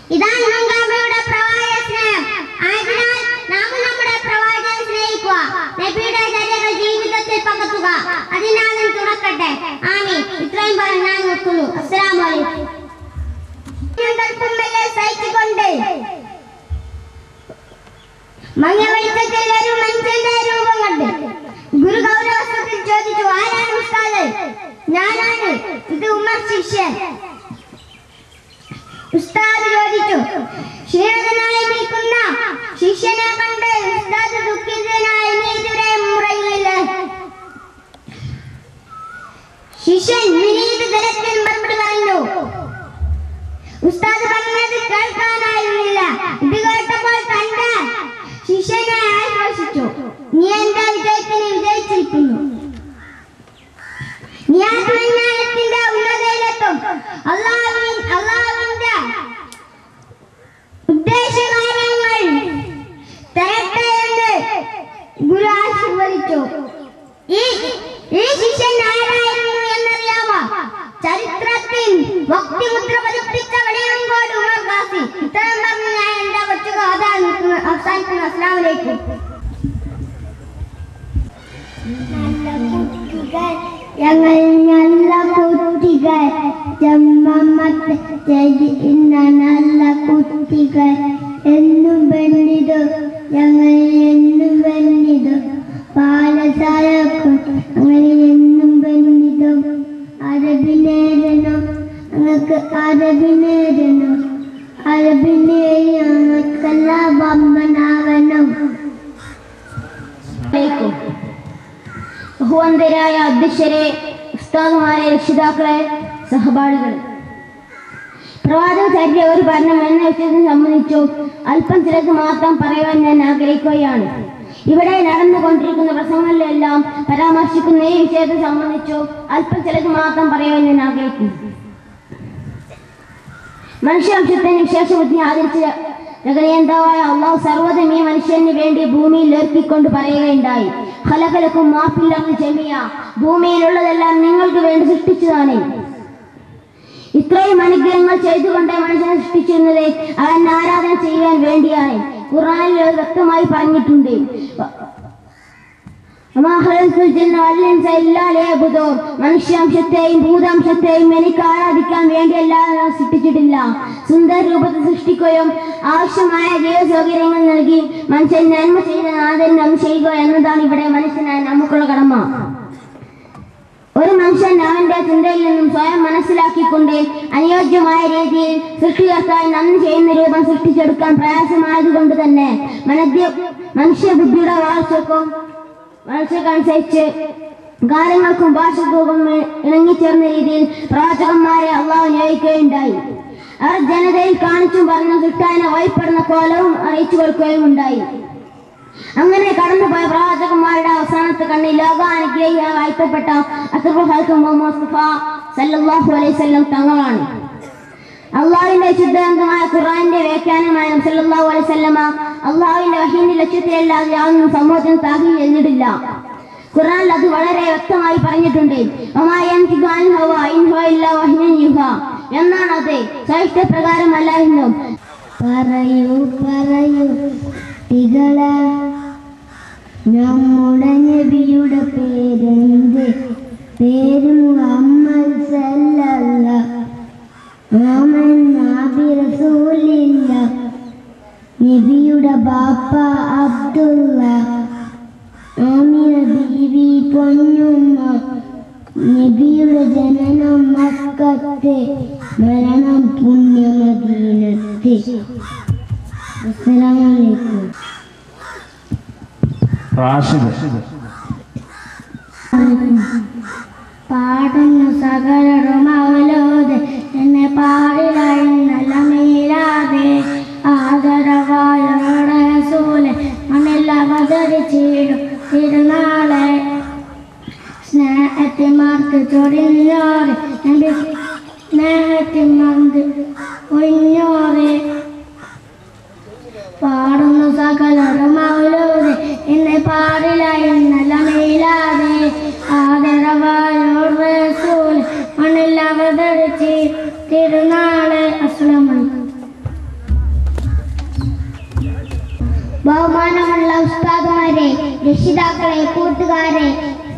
ഇതാണ് മുൻഗാമിയുടെ പ്രവാചക സ്നേഹം ആയതിനാൽ നാം നമ്മുടെ പ്രവാചകനെ സ്നേഹിക്കുക നബിയുടെ ചര്യകൾ ജീവിതത്തിൽ പകർത്തുക അതിനാലും തുറക്കട്ടെ ആമീൻ ഇത്രയും പറഞ്ഞ് ഞാൻ നിർത്തുന്നു അസ്സലാമു അലൈക്കും ഞങ്ങൾക്കുമ്മയെ സഹിച്ചുകൊണ്ട് മങ്ങ വെളിച്ചത്തിൽ ഒരു മനുഷ്യന്റെ രൂപം കണ്ട് ഗുരു ഗൗരവത്തിൽ ചോദിച്ചു ആരാണ് ഉസ്താദ് ഞാനാണ് ഇത് ഉമർ ശിഷ്യൻ ഉസ്താദ് ചോദിച്ചു ക്ഷീണിതനായി നിൽക്കുന്ന ശിഷ്യനെ കണ്ട് ഉസ്താദ് ദുഃഖിതനായി നീ ഇതുവരെ മുറയില്ല ശിഷ്യൻ വിനീത തലത്തിൽ മറുപടി പറഞ്ഞു ഉസ്താദ് പറഞ്ഞത് കേൾക്കാനായിരുന്നില്ല ഇത് കേട്ടപ്പോൾ തന്റെ ശിഷ്യനെ ആശ്വസിച്ചു നീ എന്റെ വിജയത്തിന് വിജയിച്ചിരിക്കുന്നു നീ ആത്മജ്ഞാനത്തിന്റെ ഉന്നതയിലെത്തും അള്ളാഹുവിൻ അള്ളാഹുവിന്റെ ഉദ്ദേശകാര്യങ്ങൾ തരട്ടെ എന്ന് ഗുരു ആശീർവദിച്ചു ഈ ഈ ശിഷ്യൻ ആരായിരുന്നു എന്നറിയാമോ ചരിത്രത്തിൽ ഭക്തിമുദ്ര പതിപ്പിച്ച വെളിയങ്കോട് ഉമർ ഖാസി ഇത്രയും പറഞ്ഞ് ഞാൻ എന്റെ കൊച്ചു കഥ നിർത്തുന്നു. അവസാനിക്കുന്നു അസ്ലാം വലൈക്കും ഞങ്ങൾ നല്ല കുട്ടികൾ ജമ്മമ്മത്ത് ചെയ്യുന്ന നല്ല കുട്ടികൾ എന്നും വെണ്ണിതു ഞങ്ങൾ എന്നും വെണ്ണിതു പാലസാരക്കും അങ്ങനെ എന്നും വെണ്ണിതു അറബിനേരനോ ഞങ്ങൾക്ക് അറബിനേരനോ അറബിനേരി ഞങ്ങൾക്കെല്ലാം ബമ്പനാവണം ബഹുവന്തരായ അധ്യക്ഷരെ ഉസ്താദുമാരെ രക്ഷിതാക്കളെ സഹപാഠികളെ പ്രവാചക ചര്യ ഒരു ഭരണം എന്ന വിഷയത്തെ സംബന്ധിച്ചു അല്പം ചിലത് മാത്രം പറയുവാൻ ഞാൻ ആഗ്രഹിക്കുകയാണ് ഇവിടെ നടന്നുകൊണ്ടിരിക്കുന്ന പ്രസംഗങ്ങളിലെല്ലാം പരാമർശിക്കുന്ന ഈ വിഷയത്തെ സംബന്ധിച്ചു അല്പം ചിലത് മാത്രം പറയുവാൻ ഞാൻ ആഗ്രഹിക്കുന്നു മനുഷ്യവംശത്തിന് വിശേഷബുദ്ധി ആദരിച്ച ജഗനേന്താവായ അള്ളാഹു സർവ്വതും ഈ മനുഷ്യന് വേണ്ടി ഭൂമിയിൽ ഏർപ്പിക്കൊണ്ട് പറയുകയുണ്ടായി ഹലകലക്കും മാപ്പില്ലെന്ന് ചെമിയ ഭൂമിയിലുള്ളതെല്ലാം നിങ്ങൾക്ക് വേണ്ടി സൃഷ്ടിച്ചതാണ് ഇത്രയും അനുഗ്രഹങ്ങൾ ചെയ്തുകൊണ്ട് മനുഷ്യനെ സൃഷ്ടിച്ചിരുന്നത് അവൻ ആരാധന ചെയ്യാൻ വേണ്ടിയാണ് ഖുർആനിൽ അത് വ്യക്തമായി പറഞ്ഞിട്ടുണ്ട് മനുഷ്യാംശത്തെയും ഭൂതാംശത്തെയും എനിക്ക് ആരാധിക്കാൻ വേണ്ടിയല്ലാതെ ഞാൻ സൃഷ്ടിച്ചിട്ടില്ല സുന്ദര രൂപത്തിൽ സൃഷ്ടിക്കുകയും ആവശ്യമായ ജീവ സൗകര്യങ്ങൾ നൽകി മനുഷ്യൻ നന്മ ചെയ്ത നാഥൻ നന്മ ചെയ്യുക എന്നതാണ് ഇവിടെ മനുഷ്യനായ നമുക്കുള്ള കടമ ഒരു മനുഷ്യൻ അവന്റെ ചിന്തയിൽ നിന്നും സ്വയം മനസ്സിലാക്കിക്കൊണ്ട് അനുയോജ്യമായ രീതിയിൽ സൃഷ്ടികർത്തായി നന്ദി ചെയ്യുന്ന രൂപം സൃഷ്ടിച്ചെടുക്കാൻ പ്രയാസമായതുകൊണ്ട് തന്നെ മനദ്യ മനുഷ്യബുദ്ധിയുടെ വളർച്ചക്കും വളർച്ചക്കനുസരിച്ച് കാലങ്ങൾക്കും ഭാഷകൾക്കും ഇണങ്ങിച്ചേർന്ന രീതിയിൽ പ്രവാചകന്മാരെ അള്ളാഹു നിയോഗിക്കുകയുണ്ടായി അവർ ജനതയിൽ കാണിച്ചും പറഞ്ഞ കിട്ടാനെ വഴിപ്പെടുന്ന കോലവും അറിയിച്ചു കൊടുക്കുകയും ഉണ്ടായി അങ്ങനെ കടന്നുപോയ പ്രവാചകന്മാരുടെ അവസാനത്തെ കണ്ണി ലോകാനുഗ്രഹിയായി വാഴ്ത്തപ്പെട്ട അസറുൽ ഹൽക്ക് മുഹമ്മദ് മുസ്തഫ സല്ലല്ലാഹു അലൈഹി വസല്ലം തങ്ങളാണ് അള്ളാഹുവിന്റെ ശുദ്ധമായ ഖുർആന്റെ വ്യാഖ്യാനമായ നബി സല്ലല്ലാഹു അലൈഹി വസല്ലമ അള്ളാഹുവിന്റെ വഹീന്റെ ലക്ഷ്യത്തിലല്ലാതെ യാതൊന്നും സമൂഹത്തിന് താകി ചെയ്തിട്ടില്ല ഖുർആനിൽ അത് വളരെ വ്യക്തമായി പറഞ്ഞിട്ടുണ്ട് വമാ യൻതിഖു അനിൽ ഹവാ ഇൻ ഹുവ ഇല്ലാ വഹ്യുൻ യുഹാ എന്നാണ് അത് സഹിഷ്ടപ്രകാരമല്ല എന്നും പറയൂ പറയൂ കുട്ടികളെ നമ്മുടെ നബിയുടെ പേരെന്ത് പേര് മുഹമ്മദ് സല്ലല്ല മുഹമ്മദ് നബി റസൂലില്ല നബിയുടെ ബാപ്പ അബ്ദുള്ള ആമിന ബീവി പൊന്നുമ്മ നബിയുടെ ജനനം മക്കത്ത് മരണം പുണ്യമദീനത്ത് അസ്സലാമലൈക്കും റാഷിദ് പാടുന്നു സകലരും അവലോത് എന്നെ പാടിലായി നല്ല മീരാതെ ആദരവായോടെ സൂല് മണ്ണിൽ അവതരിച്ചിടും തിരുനാളെ സ്നേഹത്തിമാർക്ക് ചൊടിഞ്ഞോറ് എൻ്റെ സ്നേഹത്തിമാർക്ക് ഒഴിഞ്ഞോറ് പാടുന്നു സകലരും അവലോത് എന്നെ പാടിലായി നല്ല മീലാതെ ആദരവായോട് റസൂൽ മണ്ണിൽ അവതരിച്ച് തിരുനാള് അസ്സലാമു അലൈക്കും രക്ഷിതാക്കളെ കൂട്ടുകാരെ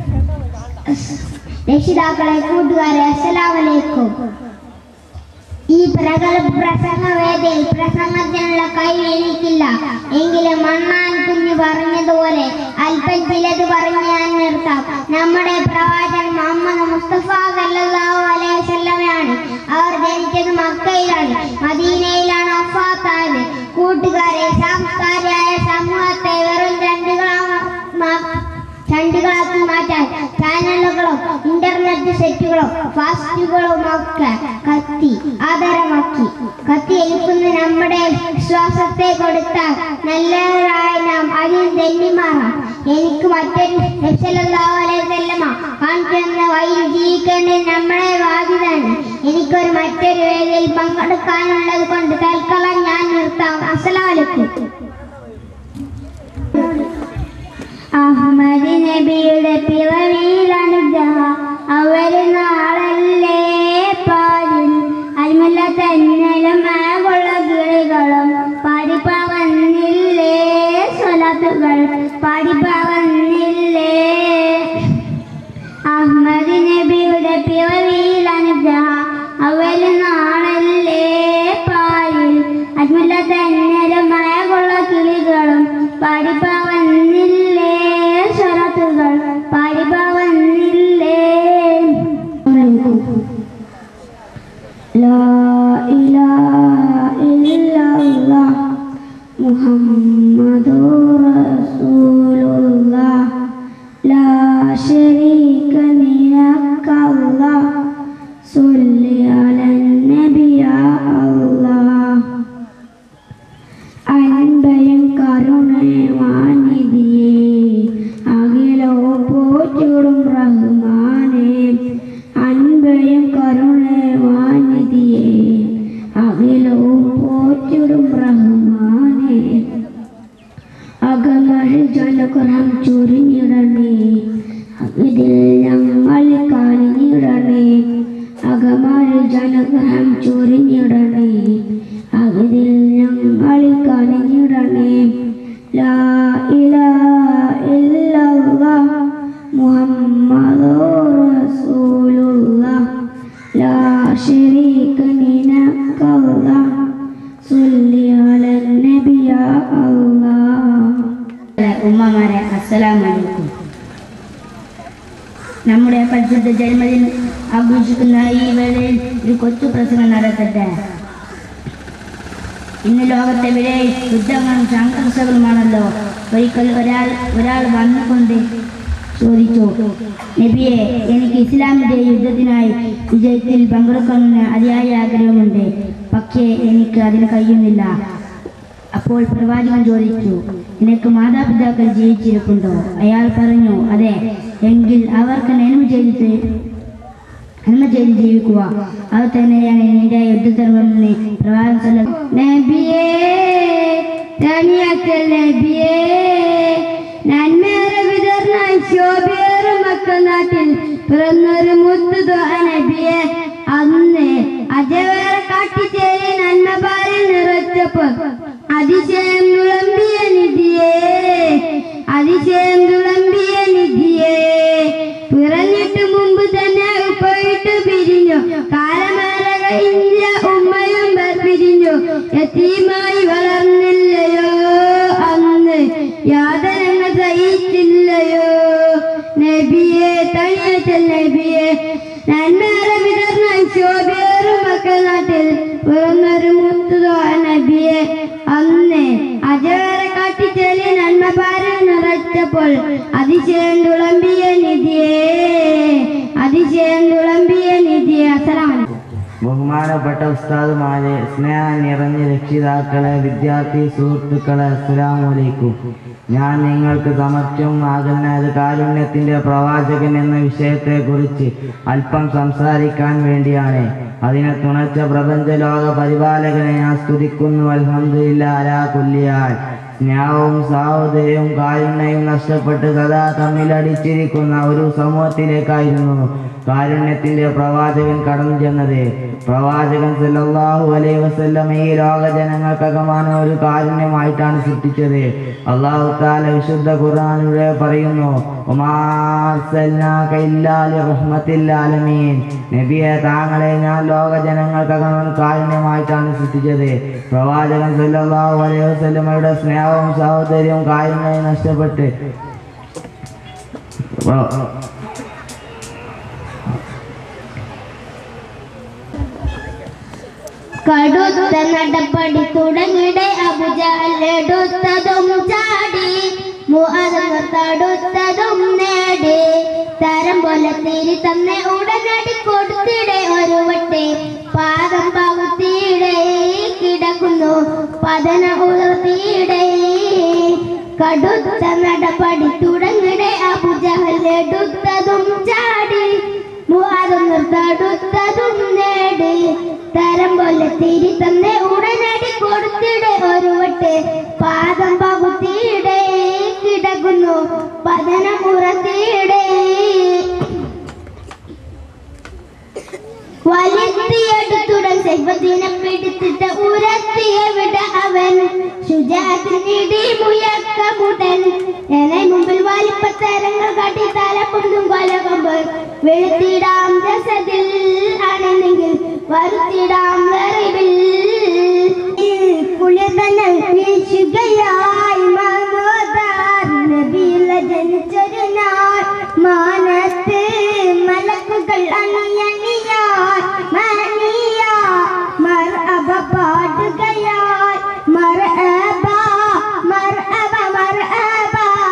രക്ഷിതാക്കളെ കൂട്ടുകാരെ അസ്സലാമലൈക്കും ഈ പ്രഗത്ഭ പ്രസംഗവേദിയിൽ പ്രസംഗത്തിനുള്ള കഴിവ് എനിക്കില്ല എങ്കിലും മണ്ണാൻ കുഞ്ഞു പറഞ്ഞതുപോലെ അല്പം ചിലത് പറഞ്ഞ് ഞാൻ നിർത്താം നമ്മുടെ പ്രവാചകൻ മുഹമ്മദ് മുസ്തഫ സല്ലല്ലാഹു അലൈഹി വസല്ലമയാണ് അവർ ജനിച്ചത് മക്കയിലാണ് മദീനയിലാണ് വഫാത്തായത് കൂട്ടുകാരെ സാംസ്കാരികമായ സമൂഹത്തെ വെറും രണ്ടുകളാ ചണ്ടുകളാക്കി മാറ്റാൻ ചാനലുകളും ഇന്റർനെറ്റ് സെറ്റുകളും ഫാസ്റ്റുകളും ഒക്കെ കത്തി ആധാരമാക്കി കത്തി എനിക്കുന്ന നമ്മുടെ വിശ്വാസത്തെ കൊടുത്താൽ നല്ലവരായ നാം അതിൽ തെന്നിമാറാം എനിക്ക് മറ്റൊരു രക്ഷലല്ലാവലമ കാണിക്കുന്ന വഴി ജീവിക്കേണ്ടത് നമ്മളെ ബാധ്യതയാണ് എനിക്കൊരു മറ്റൊരു വേദിയിൽ പങ്കെടുക്കാനുള്ളത് കൊണ്ട് തൽക്കാലം ഞാൻ നിർത്താം അസ്സലാമലൈക്കും അഹമ്മദ് നബിയുടെ പിറവിയിൽ അനുഗ്രഹം അവര് നാളല്ലേ പാലിൽ അൽമല്ല തന്നലും ആകുള്ള കിളികളും പാടിപ്പവന്നില്ലേ സ്വലാത്തുകൾ പാടിപ്പവന്നില്ലേ അഹമ്മദ് നബിയുടെ പിറവിയിൽ അനുഗ്രഹം അവര് നാളല്ലേ പാലിൽ അജ്മല്ല തന്നലും ആകുള്ള കിളികളും പാടിപ്പവന്നില്ലേ സ്വരത്തുകൾ പാടിപ്പവന്നില്ലേ ലാ ഇലാഹ ഇല്ലല്ലാഹ് മുഹമ്മദുർ റസൂലുള്ളാഹ് ലാ ശരീക നിനക്കല്ലാഹ് സ്വല്ലി അലൻ നബി യാ അല്ലാഹ് അൻപയും കരുണവാനിധിയേ അഖിലോ പോറ്റുടും റഹ്മാനേ അൻപയും കരുണവാനിധിയേ അഖിലോ പോറ്റുടും റഹ്മാനേ അകമഴി ജലകുറം ചൊരിഞ്ഞിടണേ ഇതിൽ ഞങ്ങൾ കാണിഞ്ഞിടണേ അകമഴി ജലകുറം ചൊരിഞ്ഞിടണേ അതിൽ ഞങ്ങൾ കാണിഞ്ഞിടണേ ലാ ഇലാഹ ഇല്ലല്ലാഹ് മുഹമ്മദുർ റസൂലുള്ളാഹ് ലാ ശരീക നിനക്കല്ലാഹ് സ്വല്ലി അലൻ നബി യാ അല്ലാഹ് ഉമ്മമാരെ അസ്സലാമലൈക്കും നമ്മുടെ പരിശുദ്ധ ജന്മദിനം ആഘോഷിക്കുന്ന ഈ വേളയിൽ ഒരു കൊച്ചു പ്രസംഗം നടത്തട്ടെ ഇന്ന് ലോകത്തെവിടെ യുദ്ധങ്ങളും സംഘർഷങ്ങളുമാണല്ലോ ഒരിക്കൽ ഒരാൾ ഒരാൾ വന്നുകൊണ്ട് ചോദിച്ചു നബിയെ എനിക്ക് ഇസ്ലാമിന്റെ യുദ്ധത്തിനായി വിജയത്തിൽ പങ്കെടുക്കണമെന്ന് അതിയായ ആഗ്രഹമുണ്ട് പക്ഷേ എനിക്ക് അതിന് കഴിയുന്നില്ല അപ്പോൾ പ്രവാചകൻ ചോദിച്ചു നിനക്ക് മാതാപിതാക്കൾ ജീവിച്ചിരിപ്പുണ്ടോ അയാൾ പറഞ്ഞു അതെ എങ്കിൽ അവർക്ക് നന്മ ചെയ്തിട്ട് നന്മ ചെയ്ത് ജീവിക്കുക അത് തന്നെയാണ് നിന്റെ യുദ്ധധർമ്മമെന്ന് പ്രവാചകൻ സ്വല്ലം- നബിയേ തനിയാക്കൽ നബിയേ നന്മേറെ വിതർന്ന ശോഭേറും മക്കൾ നാട്ടിൽ പിറന്നൊരു മുത്തുതോ നബിയെ അന്ന് അജവേറെ കാട്ടിച്ചേരി നന്മ പാലിൽ നിറച്ചപ്പോൾ അതിശയം തുളമ്പിയ നിധിയേ അതിശയം തുളമ്പിയ നിധിയേ പിറന്നിട്ട് മുമ്പ് തന്നെ ഉപ്പയിട്ട് പിരിഞ്ഞു കാലമേറെ കഴിഞ്ഞ ഉമ്മയും പേർ പിരിഞ്ഞു യത്തീമായി വളർന്നില്ലയോ അന്ന് യാതനങ്ങൾ സഹിച്ചില്ലയോ നബിയെ തണിയച്ചൽ നബിയെ നന്മേറെ വിതർന്ന ശോഭേറും മക്കൾ നാട്ടിൽ പിറന്നൊരു മുത്തുതോ നബിയെ അന്ന് അജവേറെ കാട്ടിച്ചേലി നന്മ പാരിൽ നിറച്ചപ്പോൾ അതിശയം തുളമ്പിയ നിധിയേ അതിശയം തുളമ്പിയ നിധിയെ അസലാം ബഹുമാനപ്പെട്ട ഉസ്താദുമാരെ സ്നേഹം നിറഞ്ഞ രക്ഷിതാക്കളെ വിദ്യാർത്ഥി സുഹൃത്തുക്കളെ അസ്സലാമലൈക്കും ഞാൻ നിങ്ങൾക്ക് സമക്ഷം ആകുന്നത് കാരുണ്യത്തിന്റെ പ്രവാചകൻ എന്ന വിഷയത്തെക്കുറിച്ച് അല്പം സംസാരിക്കാൻ വേണ്ടിയാണ് അതിനെ തുണച്ച പ്രപഞ്ച ലോക പരിപാലകനെ ഞാൻ സ്തുതിക്കുന്നു അൽഹംദുലില്ലാ അലാ കുല്ലിയാൽ സ്നേഹവും സാഹോദര്യവും കാരുണ്യവും നഷ്ടപ്പെട്ട് സദാ തമ്മിലടിച്ചിരിക്കുന്ന ഒരു സമൂഹത്തിലേക്കായിരുന്നു കാരുണ്യത്തിന്റെ പ്രവാചകൻ കടന്നു ചെന്നത് പ്രവാചകൻ സല്ലല്ലാഹു അലൈഹി വസല്ലം ഈ ലോക ജനങ്ങൾക്കകമാണ് ഒരു കാരുണ്യമായിട്ടാണ് സൃഷ്ടിച്ചത് അള്ളാഹു താല വിശുദ്ധ ഖുർആനിലൂടെ പറയുന്നു "വമാ അർസൽനാക ഇല്ലാ ലിറഹ്മത്തിൽ ആലമീൻ." നബിയെ താങ്കളെ ഞാൻ ലോക ജനങ്ങൾക്കകം കാരുണ്യമായിട്ടാണ് സൃഷ്ടിച്ചത് പ്രവാചകൻ സല്ലല്ലാഹു അലൈഹി വസല്ലമയുടെ സ്നേഹവും സഹോദര്യവും കാരുണ്യവും നഷ്ടപ്പെട്ട് വ- കടുത്ത നടപടി തുടങ്ങിടെ അബുജടുത്തതും ചാടി മുഅദ് തടുത്തതും നേടി തരം പോലെ തിരി തന്നെ ഉടനടി കൊടുത്തിടെ ഒരു വട്ടെ പാദം പകുത്തിയിടെ കിടക്കുന്നു പതന ഉയർത്തിയിടെ കടുത്ത നടപടി തുടങ്ങിടെ അബുജഹലെടുത്തതും ചാടി മുഅദ് തടുത്തതും നേടി തരം പോലെ തിരി തന്നെ ഉടനടി കൊടുത്തിടെ ഒരു വട്ട് പാദം പകുത്തിയിടെ കിടക്കുന്നു പതന ഉറത്തിയിടെ വലിയെടുത്തുടൻ സെൽവത്തിനെ പിടിച്ചിട്ട് ഉരത്തിയ വിട അവൻ ശുചാത്തിനിടി മുയക്കമുടൻ എന്നെ മുമ്പിൽ വലിപ്പത്തരങ്ങൾ കാട്ടി തലപ്പൊന്നും കൊലകൊമ്പ് വെളുത്തിടാം രസത്തിൽ ആണെന്നെങ്കിൽ വരുത്തിടാം വെറിവിൽ കുളിതനൽ വീശുകയായി മനോദാർ നബിയില ജനിച്ചൊരു നാൾ മാനത്ത് മലക്കുകൾ അണിയണിയായി മണിയ മർ അബ പാടുകയായി മർ അബ മർ അബ മർ അബ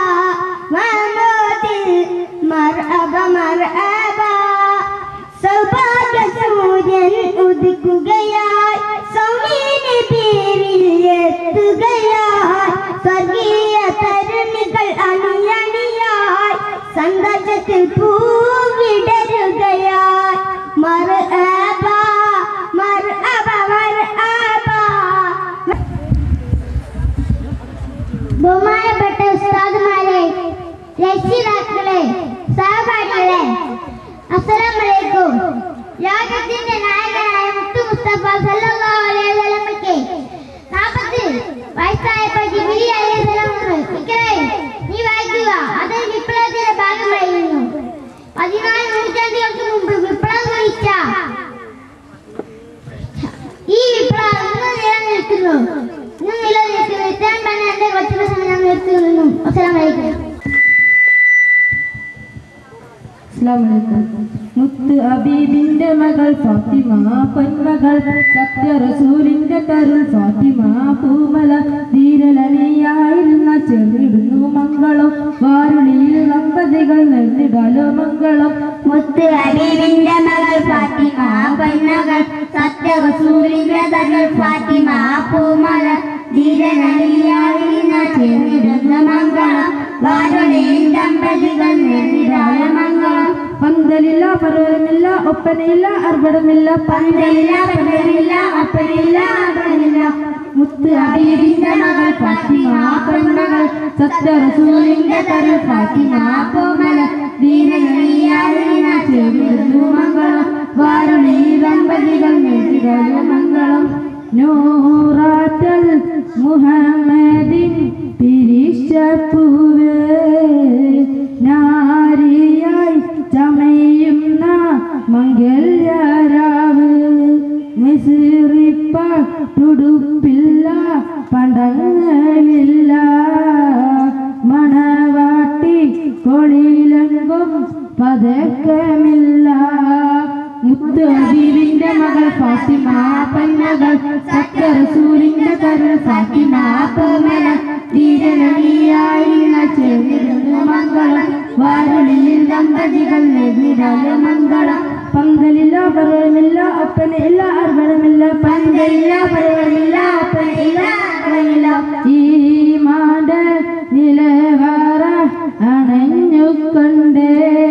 മനോദിൽ മർ അബ മർ അബ സൗഭാഗ്യ സൂര്യൻ ഉദിക്കുകയായി സൗമീന പേരിൽ എത്തുകയായി സ്വർഗീയ തരുണികൾ അണിയണിയായി സന്തോഷത്തിൽ പൂവിടരുകയായി മർ അബ മർ അബ മർ അബ ബഹുമാനപ്പെട്ട ഉസ്താദുമാരെ രക്ഷിതാക്കളെ സഹപാഠികളെ അസ്സലാമലൈക്കും ലോകത്തിന്റെ നായകനായ മുത്തു മുസ്തഫ സല്ലല്ലാഹു അലൈഹി വസല്ലമയ്ക്ക് നാൽപ്പത്തി വയസ്സായപ്പോൾ ജിബിലി അലൈഹി സ്വലാം ഇക്കറേ നീ വായിക്കുക അത് വിപ്ലവത്തിന്റെ ഭാഗമായിരുന്നു പതിനാല് നൂറ്റാണ്ടുകൾക്ക് മുമ്പ് വിപ്ലവം നയിച്ച ഈ വിപ്ലവം ഇന്ന് നിലനിൽക്കുന്നു ഇന്ന് നിലനിൽക്കുന്നു ഇത്രയും പറഞ്ഞ എന്റെ കൊച്ചു പ്രസംഗം ഞാൻ നിർത്തുന്നു അസ്സലാമലൈക്കും അസ്സലാമലൈക്കും. മുത്ത് അബീബിന്റെ മകൾ ഫാത്തിമ പൊന്മകൾ സത്യ റസൂലിന്റെ തരുൾ ഫാത്തിമ പൂമല ധീരലനിയായിരുന്ന ചെറിടുന്നു മംഗളം വാരുളിയിൽ ദമ്പതികൾ നെല്ലിടലോ മംഗളം മുത്ത് ഹബീബിന്റെ മകൾ ഫാത്തിമ പൊന്മകൾ സത്യ റസൂലിന്റെ തകൾ ഫാത്തിമ പൂമല ധീരനലിയായിരുന്ന ചേർന്നിടുന്ന മംഗളം വാരുടെയും ദമ്പതികൾ നേരിടായ മംഗളം പന്തലില്ല പർവ്വതമില്ല ഒപ്പനയില്ല അർപ്പണമില്ല പന്തലില്ല പന്തലില്ല അപ്പനില്ല അപ്പനില്ല മുത്ത് അബീബിന്റെ മകൾ ഫാത്തിമ പൊന്മകൾ സത്യ റസൂലിന്റെ തരുൾ ഫാത്തിമ പൂമല ധീരനലിയായിരുന്ന ചെറിടുന്നു മംഗളം വാരുളി ദമ്പതികൾ നെല്ലിടലോ മംഗളം നൂറാറ്റൽ മുഹമ്മദിൻ പിരിശപ്പൂവേ നാരിയായി ചമയുന്ന മംഗല്യരാവ് മിസിറിപ്പ തുടുപ്പില്ല പണ്ടങ്ങളില്ല മണവാട്ടി കൊളിലെങ്കും പതക്കമില്ല മുത്ത് ഹബീബിന്റെ മകൾ ഫാത്തിമ പന്നകൾ സത്യറസൂലിന്റെ കരൾ ഫാത്തിമ പൂമല ധീരനണിയായിരുന്ന ചെറിയ മംഗളം വാരുളിയിൽ ദമ്പതികൾ നെതിരല മംഗളം പങ്കലില്ല പർവ്വതമില്ല ഒപ്പനയില്ല അർപ്പണമില്ല പങ്കലില്ല പർവ്വതമില്ല ഒപ്പനയില്ല അർപ്പണമില്ല ഈ മാട നിലവാറ അണഞ്ഞുകൊണ്ടേ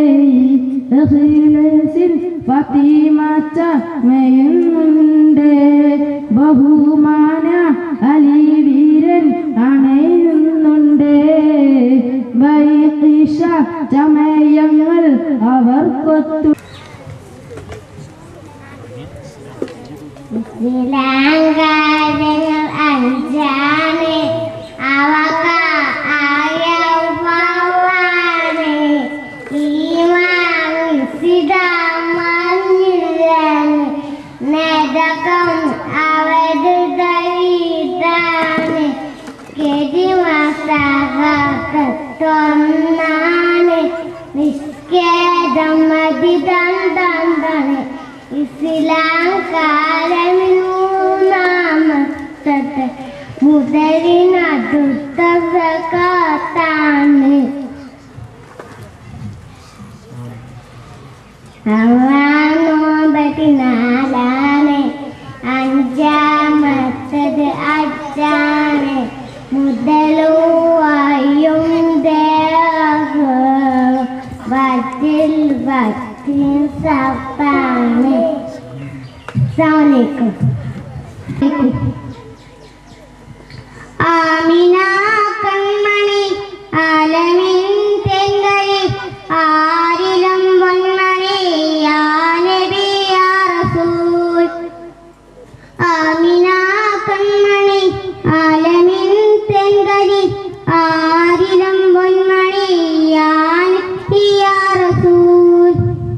ഇഖ്ലാസിൽ ഫാത്തിമച്ച മേയുന്നുണ്ട് ബഹുമാന അലി വീരൻ അണയുന്നുണ്ട് കൊത്തു ശ്രീലങ്കാരങ്ങൾ അഞ്ചാണ് അവക ആയവാണ് ഈമാനിസിതമഞ്ഞിലാണ് നെതകം അവരുതാണ് കെടിമാസാകത്തൊന്നാണ് നിഷ്കേദം മതിദന്താണ് ഇസ്ലാം കാലമിൽ മൂന്നാമത്തെ മുതലിനടുത്ത കാത്താണ് അവനോമ്പതിനാലാണ് അഞ്ചാമത്തത് അച്ചാണ് മുതലുവായും ദേഹ വറ്റിൽ വറ്റിൽ സപ്പാണ് അസ്സലാമലൈക്കും ആമിന കൺമണി ആലമിൻ തെങ്കരി ആരിലും പൊന്മണി യാ നബി യാ റസൂൽ ആമിന കൺമണി ആലമിൻ തെങ്കരി ആരിലും പൊന്മണി യാ നബി യാ റസൂൽ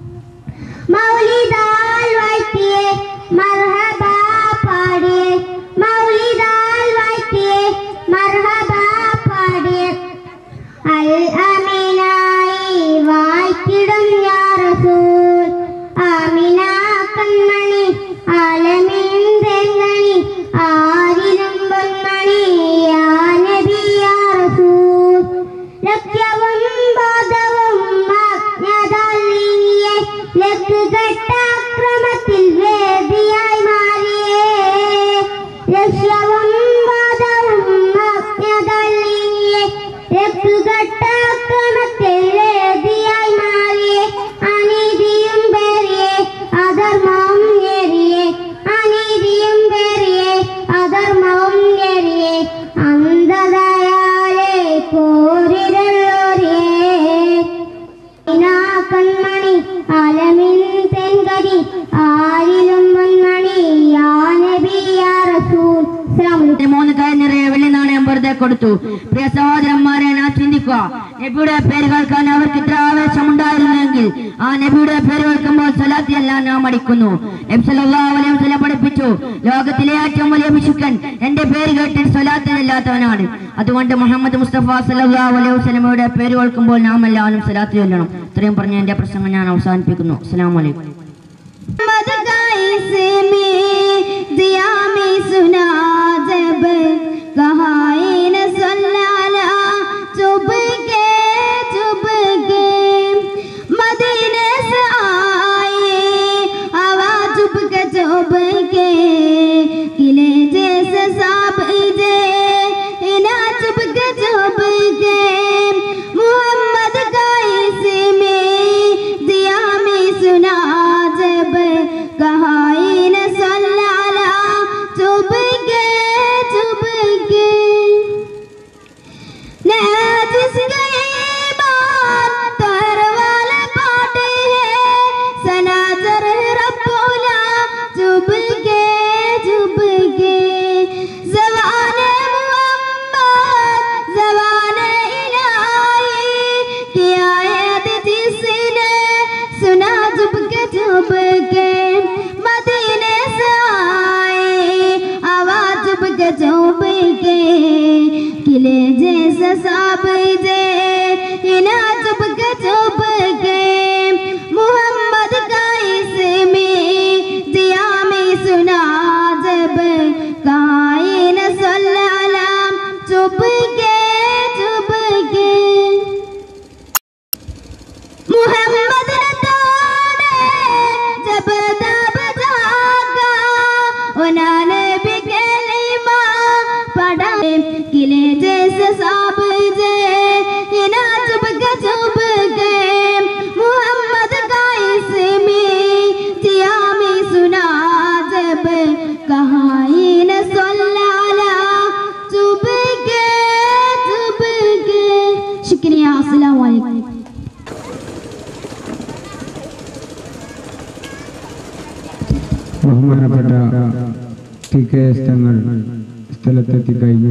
മൗലിദാൽ വാഴ്ത്തിയെ മർഹബ പാടിയെ മൗലിദാൽ വാഴ്ത്തിയെ മർഹബ പാടിയെ അൽ അമീനായി വാഴ്ത്തിടും യാ റസൂൽ ആമിന കൺമണി ആലമീൻ തെങ്ങണി ആരിലും പൊന്മണി യാ നബി യാ റസൂൽ ലക്ഷ്യവും ബോധവും അജ്ഞതല്ലിയെ ലക്കുകെട്ട അക്രമത്തിൽ വേദിയായി മാറിയേ ലക്ഷ്യവും ബോധവും അജ്ഞതല്ലിയെ ലക്കുകെട്ട അക്രമത്തിൽ വേദിയായി മാറിയേ അനീതിയും പേറിയേ അധർമ്മവും നേരിയേ അനീതിയും പേറിയേ അധർമ്മവും നേരിയേ അന്ധതയാലേ കോരിരള്ളോരിയേ കൺമണി അലമിൻ തെൻകരി ആരിലും പൊന്മണി യാ നബി യാ റസൂൽ അസ്സലാമു അലൈക്കും മൂന്ന് കൈ നിറയെ വെള്ളി നാണയം വെറുതെ കൊടുത്തു പ്രിയ സഹോദരന്മാരെ നാം ചിന്തിക്കുക നബിയുടെ പേര് കേൾക്കാൻ അവർക്ക് ഇത്ര ആവേശമുണ്ടായിരുന്നെങ്കിൽ ആ നബിയുടെ പേര് കേൾക്കുമ്പോൾ സ്വലാത്തിയല്ല നാം അടിക്കുന്നു നബി സല്ലല്ലാഹു അലൈഹി വസല്ലം പഠിപ്പിച്ചു ലോകത്തിലെ ഏറ്റവും വലിയ പിശുക്കൻ എന്റെ പേര് കേട്ടിട്ട് സ്വലാത്തിലില്ലാത്തവനാണ് അതുകൊണ്ട് മുഹമ്മദ് മുസ്തഫ സല്ലല്ലാഹു അലൈഹി വസല്ലമയുടെ പേര് കേൾക്കുമ്പോൾ നാം എല്ലാവരും സ്വലാത്ത് ചൊല്ലണം ഇത്രയും പറഞ്ഞ എന്റെ പ്രസംഗം ഞാൻ അവസാനിപ്പിക്കുന്നു അസ്സലാമു അലൈക്കും मोहम्मद का इसमें दिया में सुना जब कहा इन सल्लाला चुप के चुप के मदीने से आए हवा चुप के चुप के किले जैसे साब जे इना चुप के चुप के मोहम्मद का इसमें दिया में सुना जब कहा इन सल्लाला चुप के चुप के ബഹുമാനപ്പെട്ട ടി കെ എസ് തങ്ങൾ സ്ഥലത്തെത്തി കഴിഞ്ഞു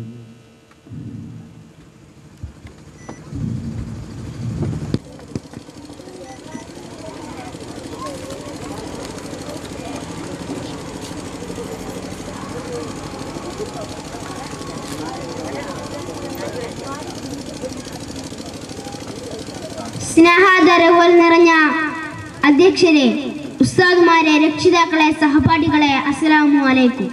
സ്നേഹാദരവുകൾ നിറഞ്ഞ അധ്യക്ഷരെ ഉസ്താദുമാരെ രക്ഷിതാക്കളെ സഹപാഠികളെ അസ്സലാമു അലൈക്കും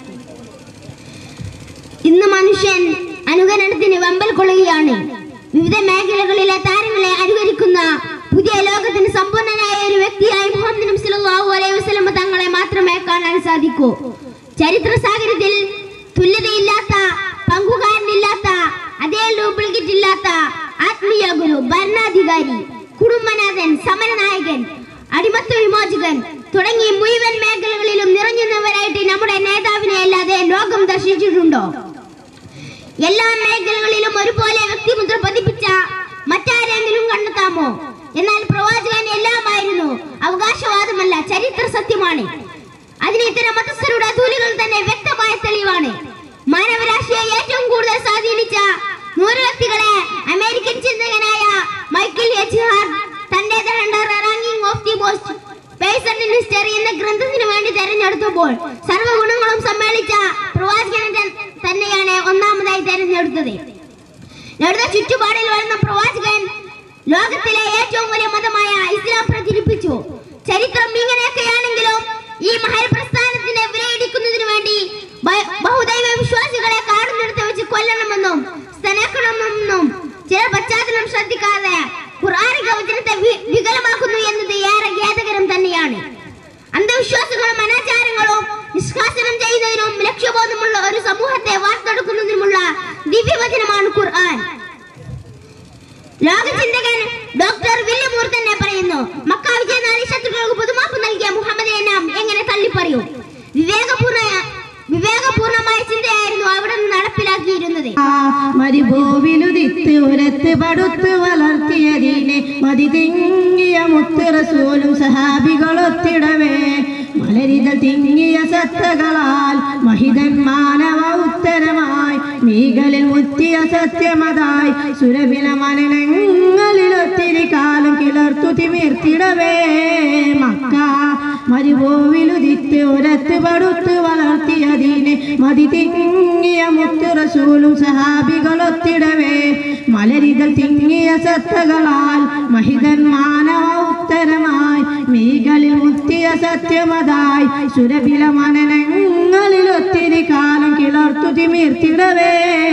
ഇന്ന് മനുഷ്യൻ അനുകരണത്തിന് വെമ്പൽ കൊള്ളുകയാണ് വിവിധ മേഖലകളിലെ താരങ്ങളെ അനുകരിക്കുന്ന പുതിയ ലോകത്തിന് സമ്പൂർണനായ ഒരു വ്യക്തിയായി മുഹമ്മദ് നബി സല്ലല്ലാഹു അലൈഹി വസല്ലം തങ്ങളെ മാത്രമേ കാണാൻ സാധിക്കൂ ചരിത്ര സാഗരത്തിൽ തുല്യതയില്ലാത്ത പങ്കുകാരനില്ലാത്ത അതേ ഡ്യൂപ്ലിക്കേറ്റ് ഇല്ലാത്ത ആത്മീയ ഗുരു ഭരണാധികാരി കുടുംബനാഥൻ സമരനായകൻ അടിമത്ത വിമോചകൻ തുടങ്ങി മുഴുവൻ മേഖലകളിലും നിറഞ്ഞുന്നവരായിട്ട് നമ്മുടെ നേതാവിനെ അല്ലാതെ ലോകം ദർശിച്ചിട്ടുണ്ടോ എല്ലാ മേഖലകളിലും ഒരുപോലെ വ്യക്തിമുദ്ര പതിപ്പിച്ച മറ്റാരെങ്കിലും കണ്ടെത്താമോ എന്നാൽ പ്രവാചകൻ എല്ലാമായിരുന്നു അവകാശവാദമല്ല ചരിത്ര സത്യമാണ് അതിന് ഇത്തരം മതസ്ഥരുടെ തൂലികൾ തന്നെ വ്യക്തമായ തെളിവാണ് മാനവരാശിയെ ഏറ്റവും കൂടുതൽ സ്വാധീനിച്ച നൂറ് വ്യക്തികളെ അമേരിക്കൻ ചിന്തകനായ മൈക്കിൾ എച്ച് ഹാർട്ട് തന്റെ ranking of the most person in history എന്ന ഗ്രന്ഥത്തിന് വേണ്ടി തെരഞ്ഞെടുത്തപ്പോൾ സർവ്വഗുണങ്ങളും സമ്മേളിച്ച പ്രവാചകനെ ത- തന്നെയാണ് ഒന്നാമതായി തെരഞ്ഞെടുത്തത് ലളിത ചുറ്റുപാടിൽ വളർന്ന പ്രവാചകൻ ലോകത്തിലെ ഏറ്റവും വലിയ മതമായ ഇസ്ലാം പ്രചരിപ്പിച്ചു ചരിത്രം ഇങ്ങനെയൊക്കെയാണെങ്കിലും ഈ മഹൽ പ്രസ്ഥാനത്തിനെ വിലയിടിക്കുന്നതിന് വേണ്ടി ബ- ബഹുദൈവ വിശ്വാസികളെ കാടുന്നിടത്ത് വെച്ച് കൊല്ലണമെന്നും സ്തനക്കണമെന്നും ചില പശ്ചാത്തലം ശ്രദ്ധിക്കാതെ ഖുർആനിക വചനത്തെ വി- വികലമാക്കുന്നു എന്നത് ഏറെ ഖേദകരം തന്നെയാണ് അന്ധവിശ്വാസങ്ങളും അനാചാരങ്ങളും നിഷ്കാസനം ചെയ്യുന്നതിനും ലക്ഷ്യബോധമുള്ള ഒരു സമൂഹത്തെ വാർത്തെടുക്കുന്നതിനുമുള്ള ദിവ്യവചനമാണ് ഖുർആൻ ലോകചിന്തകൻ ഡോക്ടർ വില്യമൂർ തന്നെ പറയുന്നു മക്ക വിജയനാളി ശത്രുക്കൾക്ക് പൊതുമാപ്പ് നൽകിയ മുഹമ്മദിനെ നാം എങ്ങനെ തള്ളിപ്പറയും വിവേകപൂർണ വിവേകപൂർണമായ ചിന്തയായിരുന്നു അവിടെ നിന്ന് നടപ്പിലാക്കിയിരുന്നത് മരുഭൂവിലുദിത്ത് ഉരത്ത് പടുത്ത് വളർത്തിയതിനെ മതി തിങ്ങിയ മുത്ത് റസൂലും സഹാബികളൊത്തിടവേ മലരിതൽ തിങ്ങിയ സത്തകളാൽ മഹിതൻ മാനവ ഉത്തരമായി മീകളിൽ മുത്തിയ സത്യമതായി സുരഭില മനനങ്ങളിലൊത്തിരി കാലം കിളർത്തു തിമിർത്തിടവേ മക്ക മരുഭൂവിലുദിത്ത് ഉരത്ത് പടുത്ത് വളർത്തിയതിനെ മതി തിങ്ങിയ മുത്ത് റസൂലും സഹാബികളൊത്തിടവേ മലരിതൽ തിങ്ങിയ സത്തകളാൽ മഹിതൻ മാനവ ഉത്തരമായി മീകളിൽ മുത്തിയ സത്യമതായി സുരഭില മനനങ്ങളിൽ ഒത്തിരി കാലം കിളർത്തു തിമിർത്തിടവേ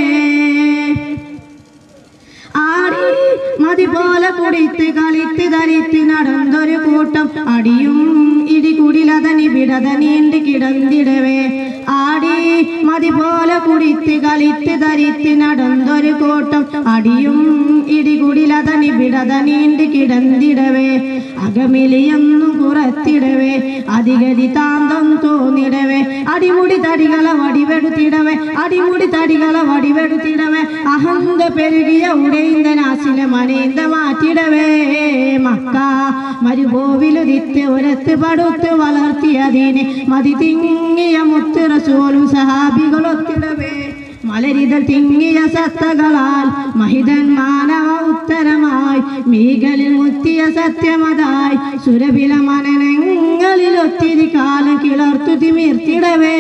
ആടി മതി പോലെ കുടിത്ത് കളിത്ത് ധരിത്ത് നടന്നൊരു കൂട്ടം അടിയും ഇടി കുടിലതനി വിടതനീണ്ട് കിടന്നിടവേ ആടി മതി പോലെ കുടിത്ത് കളിത്ത് ധരിത്ത് നടന്നൊരു കൂട്ടം അടിയും ഇടി കുടിലതനി വിടതനീണ്ട് കിടന്നിടവേ അകമിലിയൊന്നു കുറത്തിടവേ അധികതി താന്തം തോന്നിടവേ അടിമുടി തടികളെ വടിവെടുത്തിടവേ അടിമുടി തടികളെ വടിവെടുത്തിടവേ അഹന്ത പെരുകിയ ഉടൈന്ത നാശിലെ മനേന്ത മാറ്റിടവേ മക്ക മരുഭൂവിലുദിത്ത് ഉരത്ത് പടുത്ത് വളർത്തിയതിനെ മതി തിങ്ങിയ മുത്ത് റസൂലും സഹാബികളൊത്തിടവേ മലരിതൽ തിങ്ങിയ സത്തകളാൽ മഹിതൻ മാനവ ഉത്തരമായി മീകളിൽ മുത്തിയ സത്യമതായി സുരഭില മനനങ്ങളിൽ ഒത്തിരി കാലം കിളർത്തു തിമിർത്തിടവേ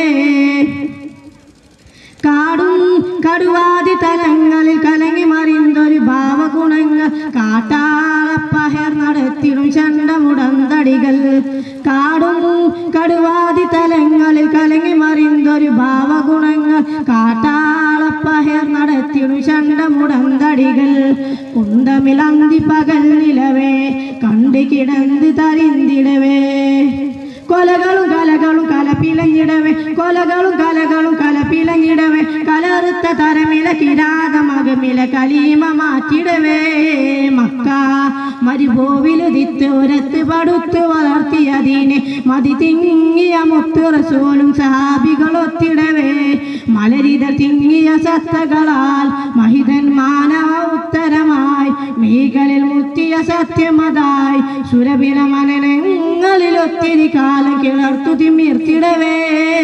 കാടും കടുവാതി തലങ്ങളിൽ കലങ്ങി മറിന്തൊരു ഭാവഗുണങ്ങൾ കാട്ടാളപ്പഹർ നടത്തിടും ചണ്ടമുടന്തടികൾ കാടും കടുവാതി തലങ്ങളിൽ കലങ്ങി മറിന്തൊരു ഭാവഗുണങ്ങൾ കാട്ടാളപ്പഹർ നടത്തിടും ചണ്ടമുടന്തടികൾ കുന്തമിലന്തി പകൽ നിലവേ കണ്ടു കിടന്ന് തരിന്തിടവേ കൊലകളും കലകളും കലപ്പിലങ്ങിടവേ കൊലകളും കലകളും കലപ്പിലങ്ങിടവേ കലറുത്ത തരമില കിരാതമകമില കലീമ മാറ്റിടവേ മക്ക മരുഭൂവിലുദിത്ത് ഉരത്ത് പടുത്ത് വളർത്തിയതിനെ മതി തിങ്ങിയ മുത്ത് റസൂലും സഹാബികളൊത്തിടവേ മലരിത തിങ്ങിയ സത്തകളാൽ മഹിതൻ മാനവ ഉത്തരമായി മീകളിൽ മുത്തിയ സത്യമതായി സുരഭില മനനങ്ങൾ ഞങ്ങളിൽ ഒത്തിരി കാലം കിളർത്തു തിമ്മിർത്തിടവേ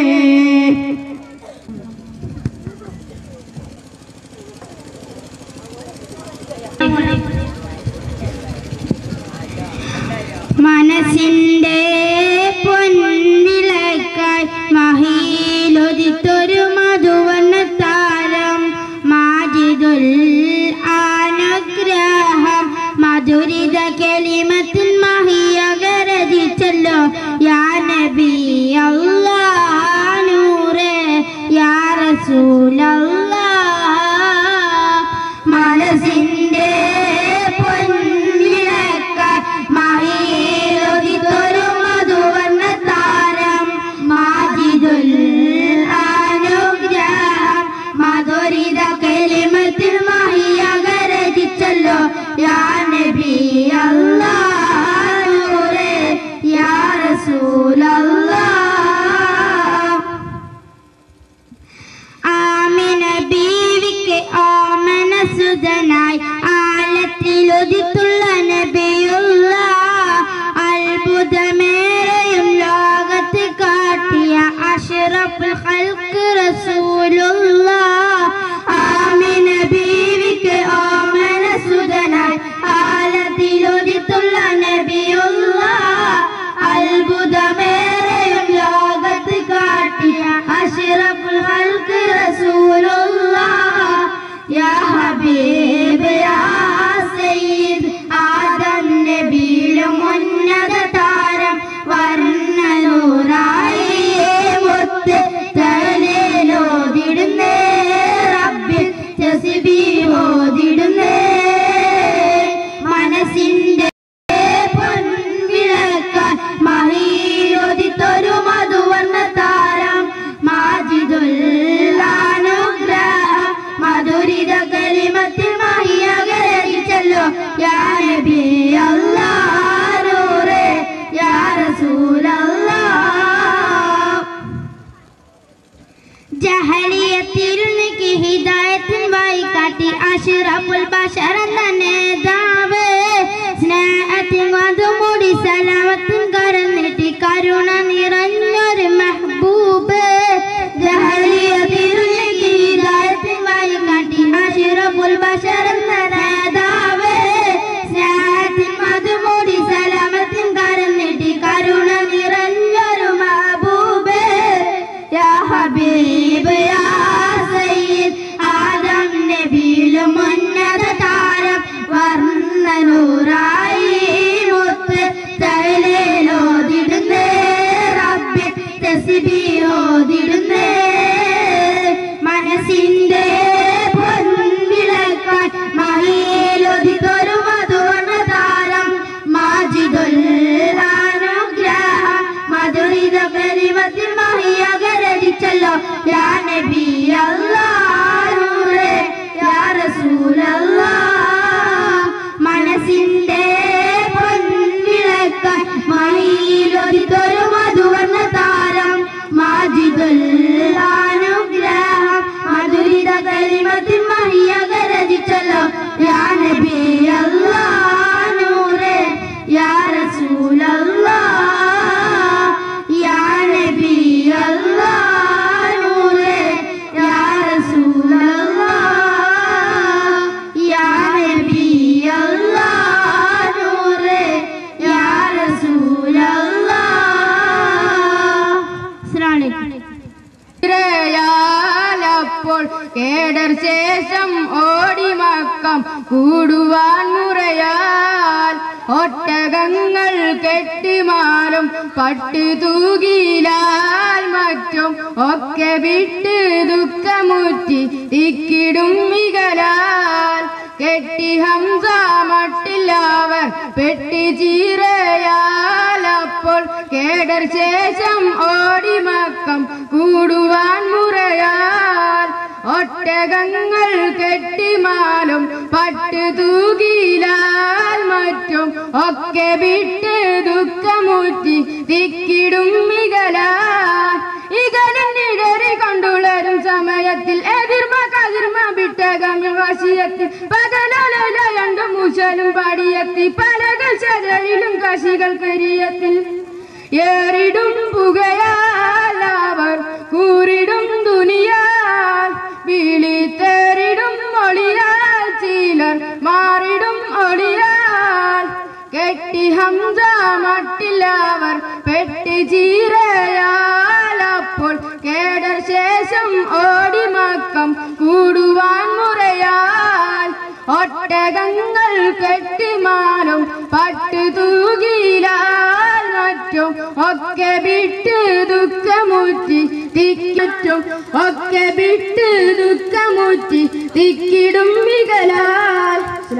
മനസ്സിന്റെ പൊൻവിളക്കായി മഹിയിലൊതിത്തൊരു മധുവന താരം മാജിദുൽ അനുഗ്രഹം മധുരിത കെളിമത്തിൽ മഹിയകരതിച്ചല്ലോ യാ നബി അല്ലാഹ് യാ റസൂലല്ലാ മനസ്സിന്റെ പൊന്നിളക്ക മഹിയിലൊതിത്തൊരു മധുവർണ്ണ താരം മാജിദുൽ അനുഗ്രഹം മധുരിത കലിമത്തിൽ മഹിയകരചിച്ചല്ലോ യാ നബി അല്ലാഹ് യാ റസൂലല്ലാ ആമിന ബീവിക്ക് ഓമന സുതനായി ആലത്തിലൊതിത്തുള്ള നബിയുള്ള അത്ഭുതമേറെയും ലോകത്ത് കാട്ടിയ അഷ്റഫുൽ ഖൽക്ക് റസൂലുള്ള ആമിന ബീവിക്ക് ഓമന സുതനായി ആലത്തിലൊതിത്തുള്ള നബിയുള്ള അത്ഭുതമേറെയും ലോകത്ത് കാട്ടിയ അഷ്റഫുൽ ഖൽക്ക് റസൂലുള്ള യാ ഹബീബ് യാ സയ്യിദ് ആദം നബിയിലും ഉന്നത താരം വർണ്ണനൂറായി മുത്ത് തലേലോതിടുന്നേ റബ്ബിൽ തസ്ബീ ഓതിടുന്നേ മനസ്സിന്റെ പൊൻവിളക്കാൻ മഹിയൊതിത്തൊരു മധുവർണ്ണ താരം മാജിദുൽ അനുഗ്രഹം മധുരിത കലിമത്തിൽ മഹിയകരിച്ചല്ലോ യാ നബി അല്ലാഹ് നൂറേ യാ റസൂലല്ലാഹ് ജഹലിയത്തിരുന്നിക്ക് ഹിദായത്തിൻ വായി കാട്ടി അഷ്റഫുൽ ബഷർ എന്ന നേതാവ് സ്നേഹത്തിൻ വധുമൂടി സലാമത്തിൻ കരന്നിട്ടി കരുണ നിറഞ്ഞൊരു മെഹബൂബ് ജഹലിയത്തിരുന്നിക്ക് ഹിദായത്തിൻ വായി കാട്ടി അഷ്റഫുൽ ബഷർ എന്ന നേതാവ് സ്നേഹത്തിൻ വധുമൂടി സലാമത്തിൻ കരന്നിട്ടി കരുണ നിറഞ്ഞൊരു മെഹബൂബ് യാ ഹബീബ് യാ സയ്യിദ് ആദം നബിയിലും ഉന്നത താരം വർണ്ണനൂറായി മുത്ത് തൈലേലോതിടുന്നേ റബ്ബി തസ്ബീഹോതിടുന്നേ മനസ്സിന്റെ പൊൻവിളക്കാൻ മഹിയിലൊതിതൊരു മധുവർണ്ണ താരം മാജിദുൽ അനുഗ്രഹം മധുരിത കലിമത്തിൽ മഹിയകരടിച്ചല്ലോ യാ നബി അല്ലാഹ് നൂറേ യാ റസൂലല്ലാഹ് മനസ്സിന്റെ പൊൻവിളക്കാൻ മഹിയിലൊതിതൊരു മധുവർണ്ണ താരം മാജിദുൽ അനുഗ്രഹം മധുരിത കലിമത്തിൽ മഹിയകരടിച്ചല്ലോ യാ നബി അല്ലാഹ് നൂറേ യാ റസൂലല്ലാഹ് യാ നബി അല്ലാഹ് നൂറേ യാ റസൂലല്ലാഹ് യാ നബി അല്ലാഹ് നൂറേ യാ റസൂലല്ലാഹ് അസ്സലാമു അലൈക്കും ഇരയാലപ്പോൾ കേടർ ശേഷം ഓടി മക്കം കൂടുവാൻ മുറയാൽ ഒട്ടകങ്ങൾ കെട്ടിമാറും പട്ട് തൂകിലാൽ മറ്റും ഒക്കെ വിട്ട് ദുഃഖമുറ്റി തിക്കിടും മികലാൽ കെട്ടി ഹംസ മട്ടില്ലവർ പെട്ടി ചീരയാൽ അപ്പോൾ കേടർ ശേഷം ഓടി മക്കം കൂടുവാൻ മുറയാൽ ഒട്ടകങ്ങൾ കെട്ടിമാലും പട്ട് തൂകിലാൽ മറ്റും ഒക്കെ വിട്ട് ദുഃഖമുറ്റി തിക്കിടും മികലാൽ ഇകലിനിടറി കൊണ്ടുളരും സമയത്തിൽ എതിർമ കതിർമ വിട്ടകമ്യ വശിയത്തിൽ പകലലയണ്ടും മുശലും പടിയെത്തി പലകൾ ചതയിലും കശികൾ കരിയത്തിൽ ഏറിടും പുകയാൽ അവർ കൂറിടും ദുനിയാൽ വിളിത്തേറിടും ഒളിയാൽ ചിലർ മാറിടും ഒളിയാൽ കെട്ടി ഹംസ മട്ടില്ലവർ പെട്ടി ചീരയാൽ അപ്പോൾ കേടർ ശേഷം ഓടി മക്കം കൂടുവാൻ മുറയാൽ ഒട്ടകങ്ങൾ കെട്ടിമാലും പട്ടു തൂകിലാൽ മറ്റും ഒക്കെ വിട്ട് ദുഃഖമുറ്റി തിക്കിറ്റും ഒക്കെ വിട്ട് ദുഃഖമുറ്റി തിക്കിടും മികലാൽ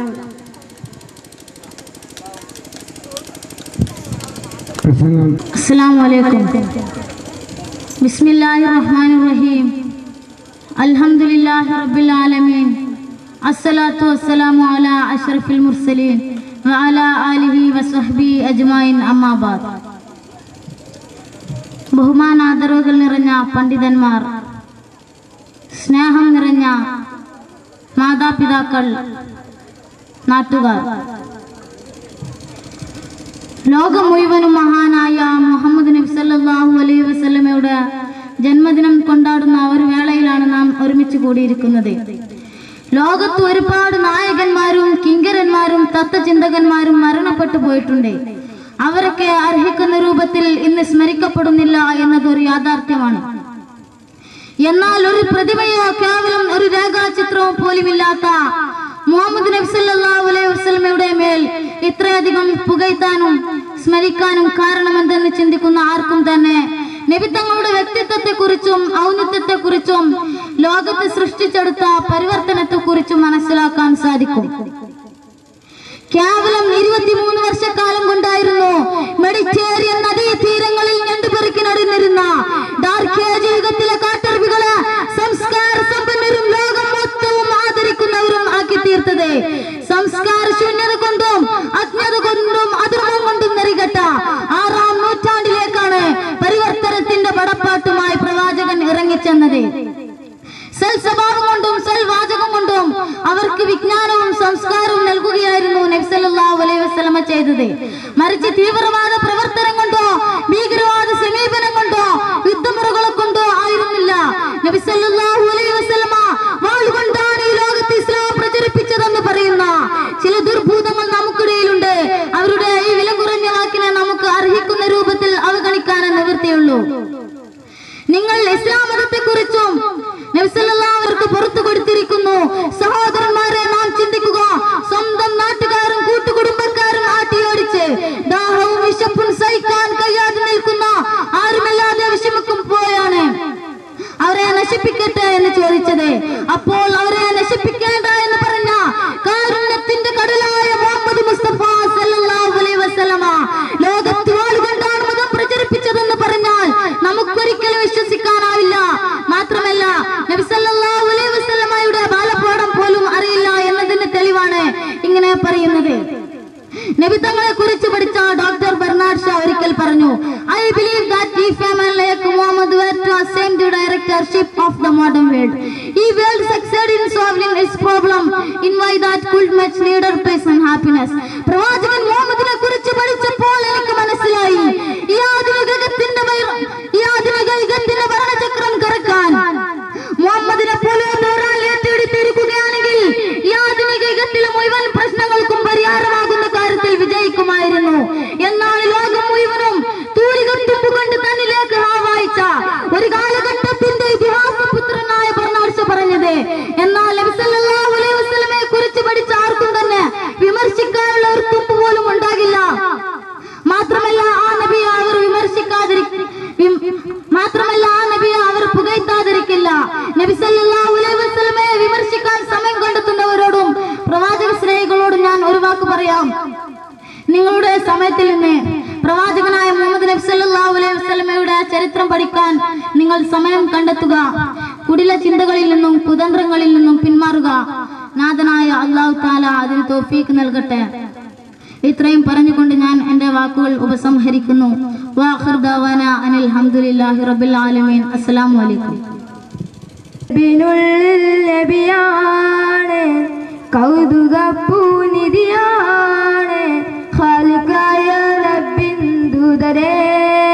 പ്രസംഗം അസ്സാം വലൈക്കും ബിസ്മില്ലാഹി റഹ്മാൻ റഹീം അൽഹംദുലില്ലാഹി റബ്ബിൽ ആലമീൻ അസ്സലാത്തു വസ്സലാമു അലാ അഷ്റഫിൽ മുർസലീൻ വഅലാ ആലിഹി വസഹ്ബി അജ്മായിൻ അമ്മാബാദ് ബഹുമാനാദരവുകൾ നിറഞ്ഞ പണ്ഡിതന്മാർ സ്നേഹം നിറഞ്ഞ മാതാപിതാക്കൾ നാട്ടുകാർ ലോകം മുഴുവനും മഹാനായ മുഹമ്മദ് നബി സല്ലല്ലാഹു അലൈഹി വസല്ലമയുടെ ജന്മദിനം കൊണ്ടാടുന്ന ഒരു വേളയിലാണ് നാം ഒരുമിച്ച് കൂടിയിരിക്കുന്നത് ലോകത്ത് ഒരുപാട് നായകന്മാരും കിങ്കരന്മാരും തത്വചിന്തകന്മാരും മരണപ്പെട്ടു പോയിട്ടുണ്ട് അവരൊക്കെ അർഹിക്കുന്ന രൂപത്തിൽ ഇന്ന് സ്മരിക്കപ്പെടുന്നില്ല എന്നതൊരു യാഥാർത്ഥ്യമാണ് എന്നാൽ ഒരു പ്രതിമയോ കേവലം ഒരു രേഖാചിത്രവും പോലുമില്ലാത്ത മുഹമ്മദ് നബി സല്ലല്ലാഹു അലൈഹി വസല്ലമയുടെ മേൽ ഇത്രയധികം പുകഴ്ത്താനും സ്മരിക്കാനും കാരണമെന്തെന്ന് ചിന്തിക്കുന്ന ആർക്കും തന്നെ നബി തങ്ങളുടെ വ്യക്തിത്വത്തെ കുറിച്ചും ഔന്നത്യത്തെ കുറിച്ചും ലോകത്ത് സൃഷ്ടിച്ചെടുത്ത പരിവർത്തനത്തെ കുറിച്ചും മനസ്സിലാക്കാൻ സാധിക്കും കേവലം ഇരുപത്തിമൂന്ന് വർഷക്കാലം കൊണ്ടായിരുന്നു മെഡിറ്റേറിയൻ നദീ തീരങ്ങളിൽ ഞണ്ടുപെറുക്കി നടന്നിരുന്ന ഡാർക്ക് ഏജ് യുഗത്തിലെ കാട്ടർവികളെ സംസ്കാര സമ്പന്നരും ലോകം മൊത്തവും ആദരിക്കുന്നവരും ആക്കി തീർത്തത് സംസ്കാര ശൂന്യത കൊണ്ടും അജ്ഞത കൊണ്ടും അധർമ്മം കൊണ്ടും നെറികെട്ട ആറാം നൂറ്റാണ്ടിലേക്കാണ് പരിവർത്തനത്തിന്റെ പടപ്പാട്ടുമായി പ്രവാചകൻ ഇറങ്ങിച്ചെന്നത് സൽസ്വഭാവം കൊണ്ടും സൽവാചകം കൊണ്ടും അവർക്ക് വിജ്ഞാനവും സംസ്കാരവും നൽകുകയായിരുന്നു നബ്സല്ലാഹു അലൈഹി വസ്ലമ ചെയ്തത് മറിച്ച് തീവ്രവാദ പ്രവർത്തനം കൊണ്ടോ ഭീകരവാദ സമീപനം കൊണ്ടോ യുദ്ധമുറകളെ കൊണ്ടോ ആയിരുന്നില്ല നബിസല്ലാഹു അലൈഹി വസ്ലമ വാളുകൊണ്ടാണ് ഈ ലോകത്ത് ഇസ്ലാം പ്രചരിപ്പിച്ചതെന്ന് പറയുന്ന ചില ദുർഭൂതങ്ങൾ നമുക്കിടയിലുണ്ട് അവരുടെ ഈ വില കുറഞ്ഞ വാക്കിനെ നമുക്ക് അർഹിക്കുന്ന രൂപത്തിൽ അവഗണിക്കാനേ നിവൃത്തിയുള്ളൂ നിങ്ങൾ ഇസ്ലാം മതത്തെ കുറിച്ചും അവർക്ക് പുറത്തു കൊടുത്തിരിക്കുന്നു സഹോദരന്മാരെ നാം ചിന്തിക്കുക സ്വന്തം നാട്ടുകാരും കൂട്ടുകുടുംബക്കാരും ആട്ടിയോടിച്ച് ദാഹവും വിശപ്പും സഹിക്കാൻ കഴിയാതെ നിൽക്കുന്ന ആരുമല്ലാതെ വിഷമിക്കും പോയാണ് അവരെ നശിപ്പിക്കട്ടെ എന്ന് ചോദിച്ചത് അപ്പോൾ അവരെ നശിപ്പിക്കേണ്ട എന്ന് പറഞ്ഞ കാരുണ്യത്തിന്റെ കടലായ മുഹമ്മദ് മുസ്തഫ സല്ലല്ലാഹു അലൈഹി വസല്ലമ ലോകത്ത് വാളുകൊണ്ടാണ് മതം പ്രചരിപ്പിച്ചതെന്ന് പറഞ്ഞാൽ നമുക്കൊരിക്കലും വിശ്വസിക്കാനാവില്ല മാത്രമല്ല നബി സല്ലല്ലാഹു അലൈഹി വസല്ലമയുടെ ബാലപാഠം പോലും അറിയില്ല എന്നതിന്റെ തെളിവാണ് ഇങ്ങനെ പറയുന്നത് നബി തങ്ങളെ കുറിച്ച് പഠിച്ച ഡോക്ടർ ബെർണാഡ് ഷാ ഒരിക്കൽ പറഞ്ഞു I believe that if family like Muhammad were to ascend the directorship of the modern world. He would succeeded in solving its problem in way that could much leader peace and happiness. പ്രവാചകൻ മുഹമ്മദിനെ കുറിച്ച് പഠിച്ചപ്പോൾ എനിക്ക് മനസ്സിലായി ഈ ആധുനിക യുഗത്തിന്റെ വൈറ- ഈ ആധുനിക യുഗത്തിന്റെ ഭരണചക്രം കറക്കാൻ മുഹമ്മദിനെ പോലെ ഒരാൾ ഏറ്റെടുത്തിരിക്കുകയാണെങ്കിൽ ഈ ആധുനിക യുഗത്തിലെ മുഴുവൻ പ്രശ്നങ്ങൾക്കും പരിഹാരമാകുന്ന കാര്യത്തിൽ വിജയിക്കുമായിരുന്നു എന്നാൽ ലോകം മുഴുവനും തൂലികത്തുമ്പ് കൊണ്ട് തന്നിലേക്ക് ആവായിച്ച ഒരു കാലഘട്ടത്തിന്റെ ഇതിഹാസ പുത്രനായ ബർണാർഷ പറഞ്ഞത് എന്നാൽ നബി സല്ലല്ലാഹു അലൈഹി വസല്ലമയെ കുറിച്ച് പഠിച്ച ആർക്കും തന്നെ വിമർശിക്കാനുള്ള ഒരു തുമ്പ് പോലും ഉണ്ടാകില്ല മാത്രമല്ല ആ നബിയെ അവർ വിമർശിക്കാതിരി വിം- മാത്രമല്ല ആ നബിയെ അവർ പുകഴ്ത്താതിരിക്കില്ല നബി സല്ലല്ലാഹു അലൈഹി വസല്ലമയെ വിമർശിക്കാൻ സമയം കണ്ടെത്തുന്നവരോടും പ്രവാചക സ്നേഹികളോടും ഞാൻ ഒരു വാക്ക് പറയാം നിങ്ങളുടെ സമയത്തിൽ നിന്ന് പ്രവാചകനായ മുഹമ്മദ് നബി സല്ലല്ലാഹു അലൈഹി വസല്ലമയുടെ ചരിത്രം പഠിക്കാൻ നിങ്ങൾ സമയം കണ്ടെത്തുക കുടില ചിന്തകളിൽ നിന്നും കുതന്ത്രങ്ങളിൽ നിന്നും പിന്മാറുക നാഥനായ അള്ളാഹു താല അതിന് തോഫീക്ക് നൽകട്ടെ ഇത്രയും പറഞ്ഞുകൊണ്ട് ഞാൻ എന്റെ വാക്കുകൾ ഉപസംഹരിക്കുന്നു വാഖിർ ദാവാന അനിൽ ഹംദുലില്ലാഹി റബ്ബിൽ ആലമീൻ അസ്സലാമു അലൈക്കും ബിനുള്ളിൽ നബിയാണ് കൗതുക പൂനിധിയാണ് ഖാലിക്കായ റബ്ബിൻ ദൂതരേ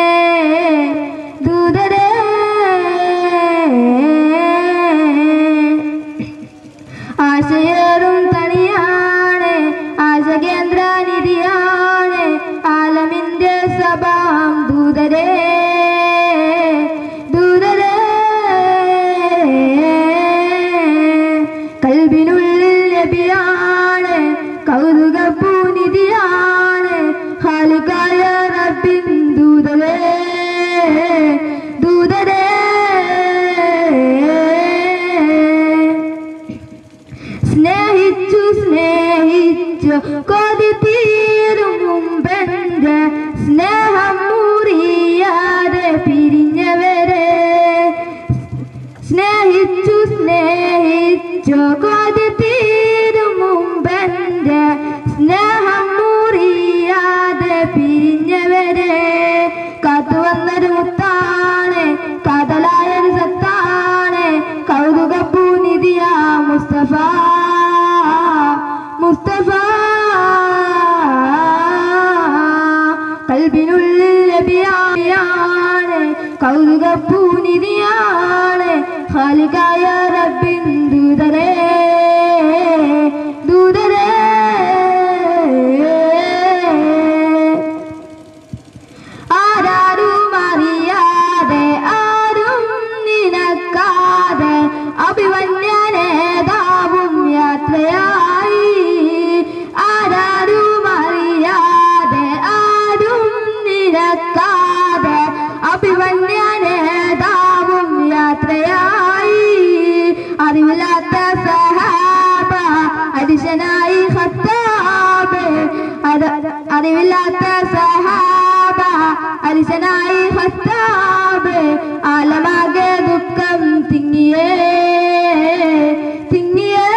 കൊതി തീരും മുമ്പെന്റെ സ്നേഹം മുറിയാതെ പിരിഞ്ഞവരെ സ്നേഹിച്ചു സ്നേഹിച്ചു കൊതി തീരും മുമ്പെന്റെ സ്നേഹം മുറിയാതെ പിരിഞ്ഞവരെ കാത്തു വന്നൊരു മുത്താണ് കാതലായൊരു സത്താണ് കൗതുക പൂനിധിയ മുസ്തഫ മുസ്തഫ കൽബിനുള്ളിൽ ലഭ്യാണ് കൗതുക പൂനിധിയാണ് ഖാലികായ റബ്ബിൻ ദൂതരേ ദൂതരേ ആരാരും അറിയാതെ ആരും നിനക്കാതെ അഭിമന്യനേതാവും യാത്രയായി ആരാരും അറിയാതെ ആരും നിനക്കാതെ അഭിമന്യനേതാവും യാത്രയായി അറിവില്ലാത്ത സഹാബ അരിശനായി ഖത്താബ് അത് അറിവില്ലാത്ത സഹാബ അരിശനായി ഖത്താബ് ആലമാകെ ദുഃഖം തിങ്ങിയേ തിങ്ങിയേ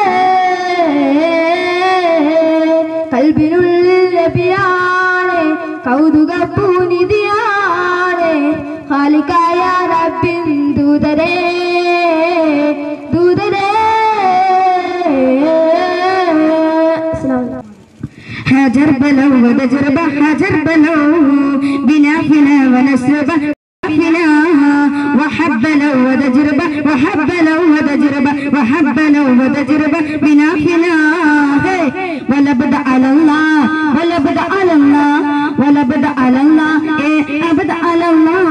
കൽബിനുള്ളിൽ ലഭ്യാണ് കൗതുക പൂനിധിയാണ് ഖാലിക്കായ റബ്ബിൻ ദൂതരേ ദൂതരേ അസ്സലാമു അലൈക്കും حجر بلو ودجرب حجر بلو بنافنا ونسرب فنا وحب لو ودجرب وحب لو ودجرب وحب لو ودجرب بنافنا ولبد على الله ولبد على الله ولبد على الله إيه أبد على الله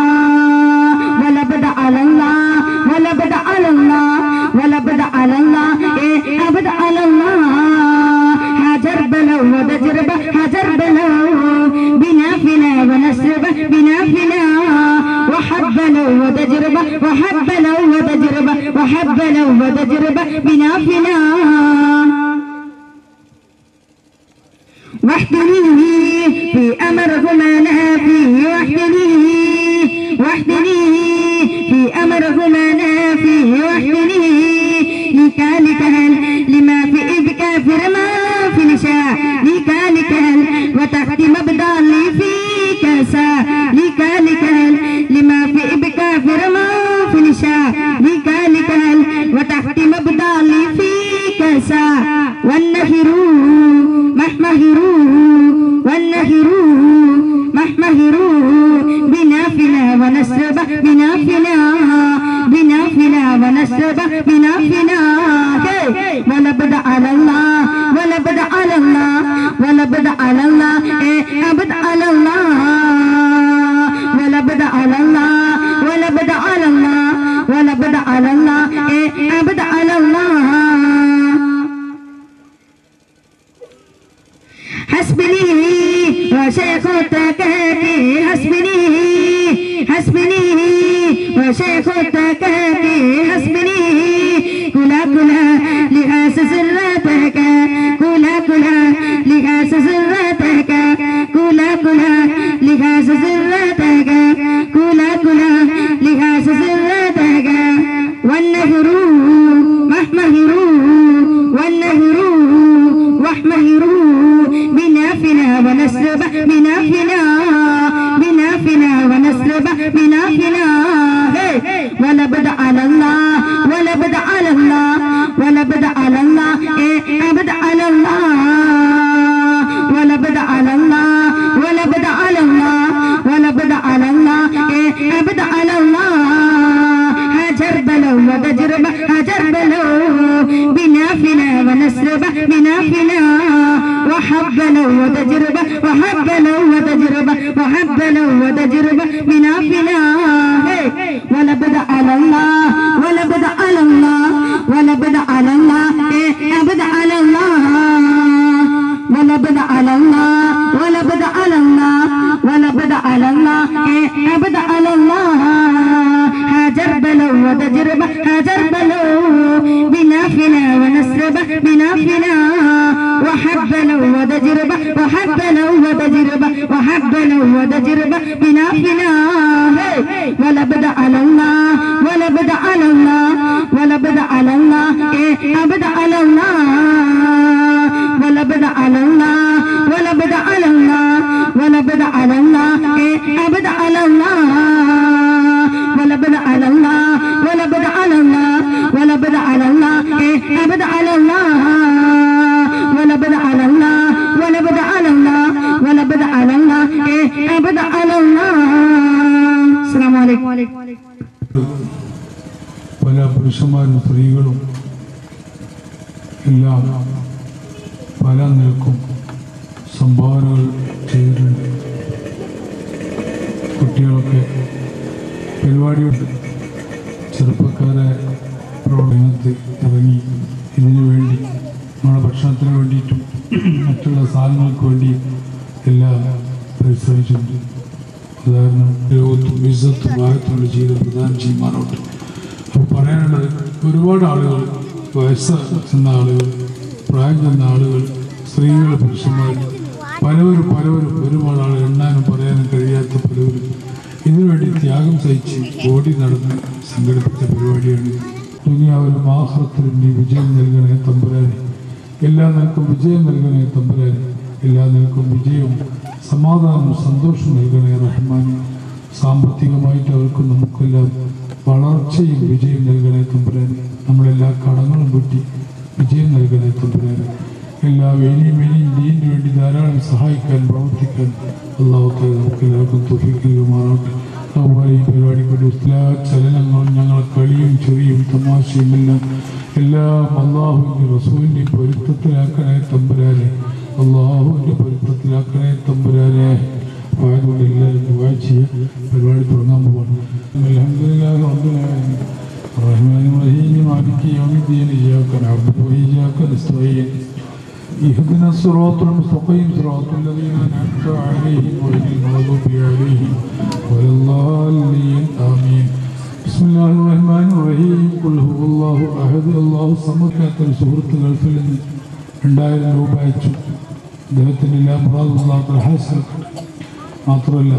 ولبد على الله ولبد على الله ولبد على الله إيه أبد على الله حجر بلو ودجرب حجر بلو بنافنا ونسرب بنافنا وحب لو ودجرب وحب لو ودجرب وحب لو ودجرب بنافنا واحتني في أمرهما نافي واحتني واحتني في أمرهما نافي واحتني لكالك هل لما في إذ كافر ما في نشاء لكالك هل وتحت مبدأ لي في كاسا لكالك هل لما في إذ كافر ما في نشاء لكالك هل وتحت مبدأ لي في كاسا والنهروا محمهروا والنهروا محمهروا بنافنا ونسرب بنافنا بنافنا ونسرب بنافنا ولبد على الله ولبد على الله ولبد على الله إيه أبد على الله ولبد على الله ولبد على الله ولبد على الله إيه أبد على الله حسبني وشيخ التكاكي حسبني حسبني وشيخ التكاكي حسبني كلا كلا لهاس سرتك كلا كلا لهاس سرتك كلا كلا لهاس سرتك كلا كلا لهاس سرتك والنهر محمهر والنهر واحمهر بنافنا ونسرب بنافنا بنافنا ونسرب بنافنا ولبد على الله ولبد على الله ولبد على الله إيه أبد على الله ولبد على الله ولبد على الله ولبد على الله إيه أبد على الله هجر بلو ودجرب هجر بلو بنافنا ونسرب بنافنا وحب لو وتجربة وحب لو وتجربة وحب لو وتجربة بنافنا ولبد على الله ولبد على الله ولبد على الله إيه أبد على الله ولبد على الله ولبد على الله ولبد على الله إيه أبد على الله هاجر بلو وتجربة هاجر بلو بنافنا ونسربة بنافنا وحب وحبنا وتجربة وحبنا وتجربة وحبنا وتجربة بنا بنا هي. ولا بد على الله ولا بد على الله ولا بد على الله إيه أبد على الله ولا بد على الله ولا بد على الله ولا بد على الله إيه أبد على الله ولا بد على الله ولا بد على الله ولا بد على الله إيه أبد على الله ولا بد على الله ولا بد على الله ولا بد على الله إيه أبد على الله السلام عليكم പല പുരുഷന്മാരും സ്ത്രീകളും എല്ലാം പല നിൽക്കും സംഭാവനകൾ ചെയ്തിട്ടുണ്ട് കുട്ടികളൊക്കെ പരിപാടിയുണ്ട് ചെറുപ്പക്കാരെ പ്രവർത്തനത്തിൽ ഇറങ്ങി ഇതിനു വേണ്ടി നമ്മുടെ ഭക്ഷണത്തിന് വേണ്ടിയിട്ടും മറ്റുള്ള സാധനങ്ങൾക്ക് വേണ്ടിയും എല്ലാം പരിശ്രമിച്ചിട്ടുണ്ട് ഉദാഹരണം ലോകത്തും വിസത്തും വായത്തുള്ള ജീവിതം പ്രദാനം ചെയ്യുമാറോട്ട് അപ്പോൾ പറയാനുള്ളത് ഒരുപാട് ആളുകൾ വയസ്സ് ചെന്ന ആളുകൾ പ്രായം ചെന്ന ആളുകൾ സ്ത്രീകൾ പുരുഷന്മാർ പലവരും പലവരും ഒരുപാട് ആളുകൾ എണ്ണാനും പറയാനും കഴിയാത്ത പലവരും ഇതിനുവേണ്ടി ത്യാഗം സഹിച്ച് ഓടി നടന്ന് സംഘടിപ്പിച്ച പരിപാടിയാണ് ദുനിയാവിലും ആഹ്റത്തിലും നീ വിജയം നൽകണേ തമ്പുരാനെ എല്ലാ നിലക്കും വിജയം നൽകണേ തമ്പുരാനെ എല്ലാ നിലക്കും വിജയവും സമാധാനവും സന്തോഷവും നൽകണേ റഹ്മാനെ സാമ്പത്തികമായിട്ട് അവർക്ക് നമുക്കെല്ലാം വളർച്ചയും വിജയം നൽകണേ തമ്പുരാനെ നമ്മളെല്ലാ കടങ്ങളും വെട്ടി വിജയം നൽകണേ തമ്പുരാനെ എല്ലാ വേനിയും വേനിയും ദീനിന് വേണ്ടി ധാരാളം സഹായിക്കാൻ പ്രവർത്തിക്കാൻ അള്ളാഹുത്തെ നമുക്ക് എല്ലാവർക്കും തൊഫിക്കുമാറാട്ടെ അതുപോലെ ഈ പരിപാടിക്കൊരു എല്ലാ ചലനങ്ങളും ഞങ്ങളെ കളിയും ചെറിയും തമാശയും എല്ലാം എല്ലാം അള്ളാഹുവിൻ്റെ റസൂലിൻ്റെ പൊരുത്തത്തിലാക്കണേ തമ്പുരാനെ അള്ളാഹുവിൻ്റെ പൊരുത്തത്തിലാക്കണേ തമ്പുരാനെ ആയതുകൊണ്ട് എല്ലാവരും ദുആ ചെയ്യുക പരിപാടി തുടങ്ങാൻ പോവാണ് അൽഹംദുലില്ലാഹി റബ്ബിൽ ആലമീൻ الرحمن الرحيم مالك يوم الدين إياك نعبد وإياك نستعين اهدنا الصراط المستقيم صراط الذين أنعمت عليهم غير المغضوب عليهم ولا الضالين آمين بسم الله الرحمن الرحيم قل هو الله أحد الله الصمد കാത്തൊരു സുഹൃത്ത് ഗൾഫിൽ നിന്ന് രണ്ടായിരം രൂപ അയച്ചു അദ്ദേഹത്തിൻ്റെ എല്ലാ മുറാദുള്ള ഹാസിലാക്കട്ടെ മാത്രമല്ല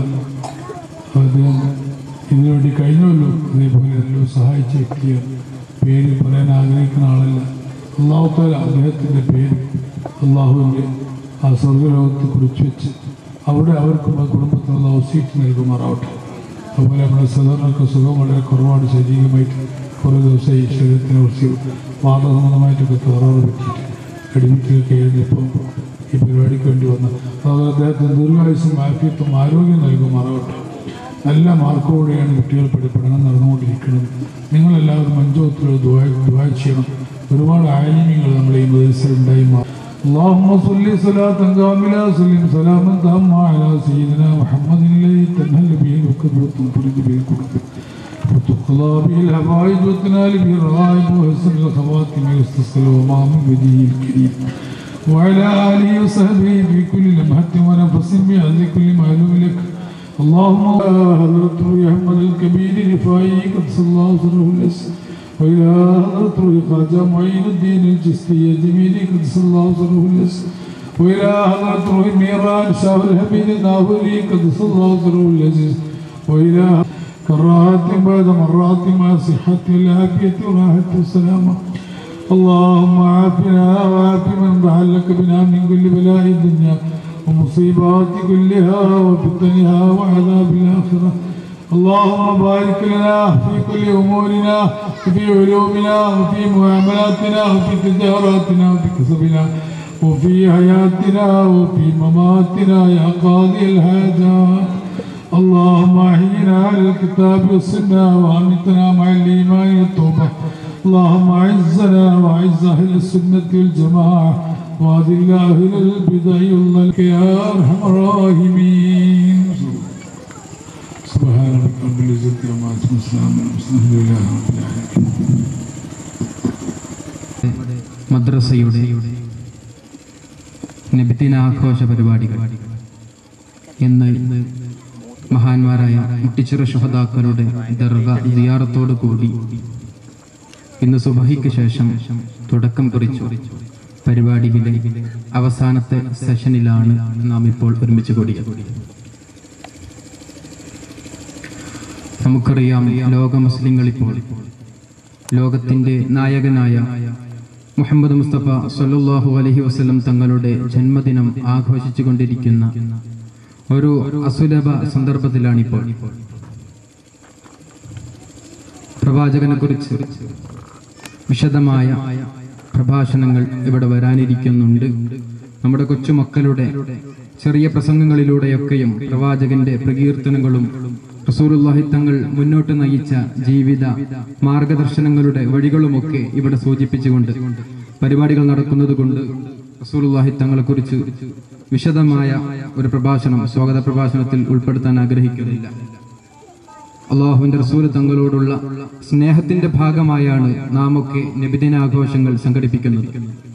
അദ്ദേഹം ഇതിനുവേണ്ടി കഴിഞ്ഞല്ലോ അതേപോലെ എല്ലാം സഹായിച്ച വ്യക്തിയാണ് പേര് പറയാൻ ആഗ്രഹിക്കുന്ന ആളല്ല അള്ളാഹുത്താല അദ്ദേഹത്തിൻ്റെ പേര് അള്ളാഹുവിൻ്റെ ആ സ്വർഗലോകത്തെ കുറിച്ച് വെച്ച് അവിടെ അവർക്കും ആ കുടുംബത്തിനുള്ള സീറ്റ് നൽകുമാറാവട്ടെ അതുപോലെ നമ്മുടെ സഹോദരങ്ങൾക്ക് സുഖം വളരെ കുറവാണ് ശാരീരികമായിട്ട് കുറേ ദിവസം ഈ ശരീരത്തിനെ കുറിച്ച് വാദസംബന്ധമായിട്ടൊക്കെ തകരാറ് പറ്റിയിട്ട് അടിമത്തിലൊക്കെ എഴുതിയപ്പോൾ ഈ പരിപാടിക്ക് വേണ്ടി വന്ന അതുപോലെ അദ്ദേഹത്തിന് ദീർഘായുസും ആഫിയത്തും ആരോഗ്യം നൽകുമാറാവട്ടെ നല്ല മാർക്കോടെയാണ് കുട്ടികൾ പഠി പഠനം നടന്നുകൊണ്ടിരിക്കുന്നത് നിങ്ങളെല്ലാവരും മഞ്ചോത്തിൽ ദുബായ് ചെയ്യണം ഒരുപാട് ആലിമ്യങ്ങൾ നമ്മുടെ ഈ മദ്രസയിൽ ഉണ്ടായി മാറും اللهم صل صلاة كاملة سلم سلاما تاما على سيدنا محمد الذي تنهل به الوكب وتنفرج به الكرب وتقضى به الحوائج وتنال به الرغائب وحسن الخواتم ويستسقى الغمام بوجهه الكريم وعلى آله وصحبه في كل لمحة ونفس بعز كل معلوم لك اللهم حضرة أحمد الكبير رفاعي قدس الله سره الأسر وإلى حضرة خواجة معين الدين الجسري الجميل قدس الله سره الأسر وإلى حضرة ميران شاه الحميد الناظري قدس الله سره العزيز وإلى كرات بعد مرات مع صحة العافية وراحة السلامة اللهم عافنا وعاف من ضحلك بنا من كل بلاء الدنيا ومصيبات كلها وفتنها وعذاب الآخرة اللهم بارك لنا في كل أمورنا وفي علومنا وفي معاملاتنا وفي تجاراتنا وفي كسبنا وفي حياتنا وفي مماتنا يا قاضي الحاجات اللهم احينا على الكتاب والسنة وأمتنا مع الإيمان والتوبة اللهم أعزنا وأعز أهل السنة والجماعة وأذل أهل البدع والضلال يا أرحم الراحمين سبحان ربك رب العزة عما يصفون السلام على المرسلين الحمد لله رب العالمين മദ്രസയുടെ നബിദിനാഘോഷ പരിപാടികൾ ഇന്ന് മഹാന്മാരായ മുട്ടിച്ചിറ ശുഹതാക്കളുടെ ദർഗ ദിയാറത്തോടു കൂടി ഇന്ന് സുബഹിക്ക് ശേഷം തുടക്കം കുറിച്ചു പരിപാടിയിലെ അവസാനത്തെ സെഷനിലാണ് നാം ഇപ്പോൾ ഒരുമിച്ച് കൂടിയത് നമുക്കറിയാം ലോക മുസ്ലിങ്ങൾ ഇപ്പോൾ ലോകത്തിന്റെ നായകനായ മുഹമ്മദ് മുസ്തഫ സല്ലല്ലാഹു അലൈഹി വസല്ലം തങ്ങളുടെ ജന്മദിനം ആഘോഷിച്ചു കൊണ്ടിരിക്കുന്ന ഒരു അസുലഭ സന്ദർഭത്തിലാണിപ്പോൾ പ്രവാചകനെ കുറിച്ച് വിശദമായ പ്രഭാഷണങ്ങൾ ഇവിടെ വരാനിരിക്കുന്നുണ്ട് നമ്മുടെ കൊച്ചുമക്കളുടെ ചെറിയ പ്രസംഗങ്ങളിലൂടെയൊക്കെയും പ്രവാചകന്റെ പ്രകീർത്തനങ്ങളും റസൂലുള്ളാഹി തങ്ങൾ മുന്നോട്ട് നയിച്ച ജീവിത മാർഗദർശനങ്ങളുടെ വഴികളുമൊക്കെ ഇവിടെ സൂചിപ്പിച്ചുകൊണ്ട് പരിപാടികൾ നടക്കുന്നത് കൊണ്ട് റസൂലുള്ളാഹി തങ്ങളെ കുറിച്ച് വിശദമായ ഒരു പ്രഭാഷണം സ്വാഗത പ്രഭാഷണത്തിൽ ഉൾപ്പെടുത്താൻ ആഗ്രഹിക്കുന്നില്ല അള്ളാഹുവിന്റെ റസൂൽ തങ്ങളോടുള്ള സ്നേഹത്തിന്റെ ഭാഗമായാണ് നാം ഒക്കെ നബിദിനാഘോഷങ്ങൾ സംഘടിപ്പിക്കുന്നത്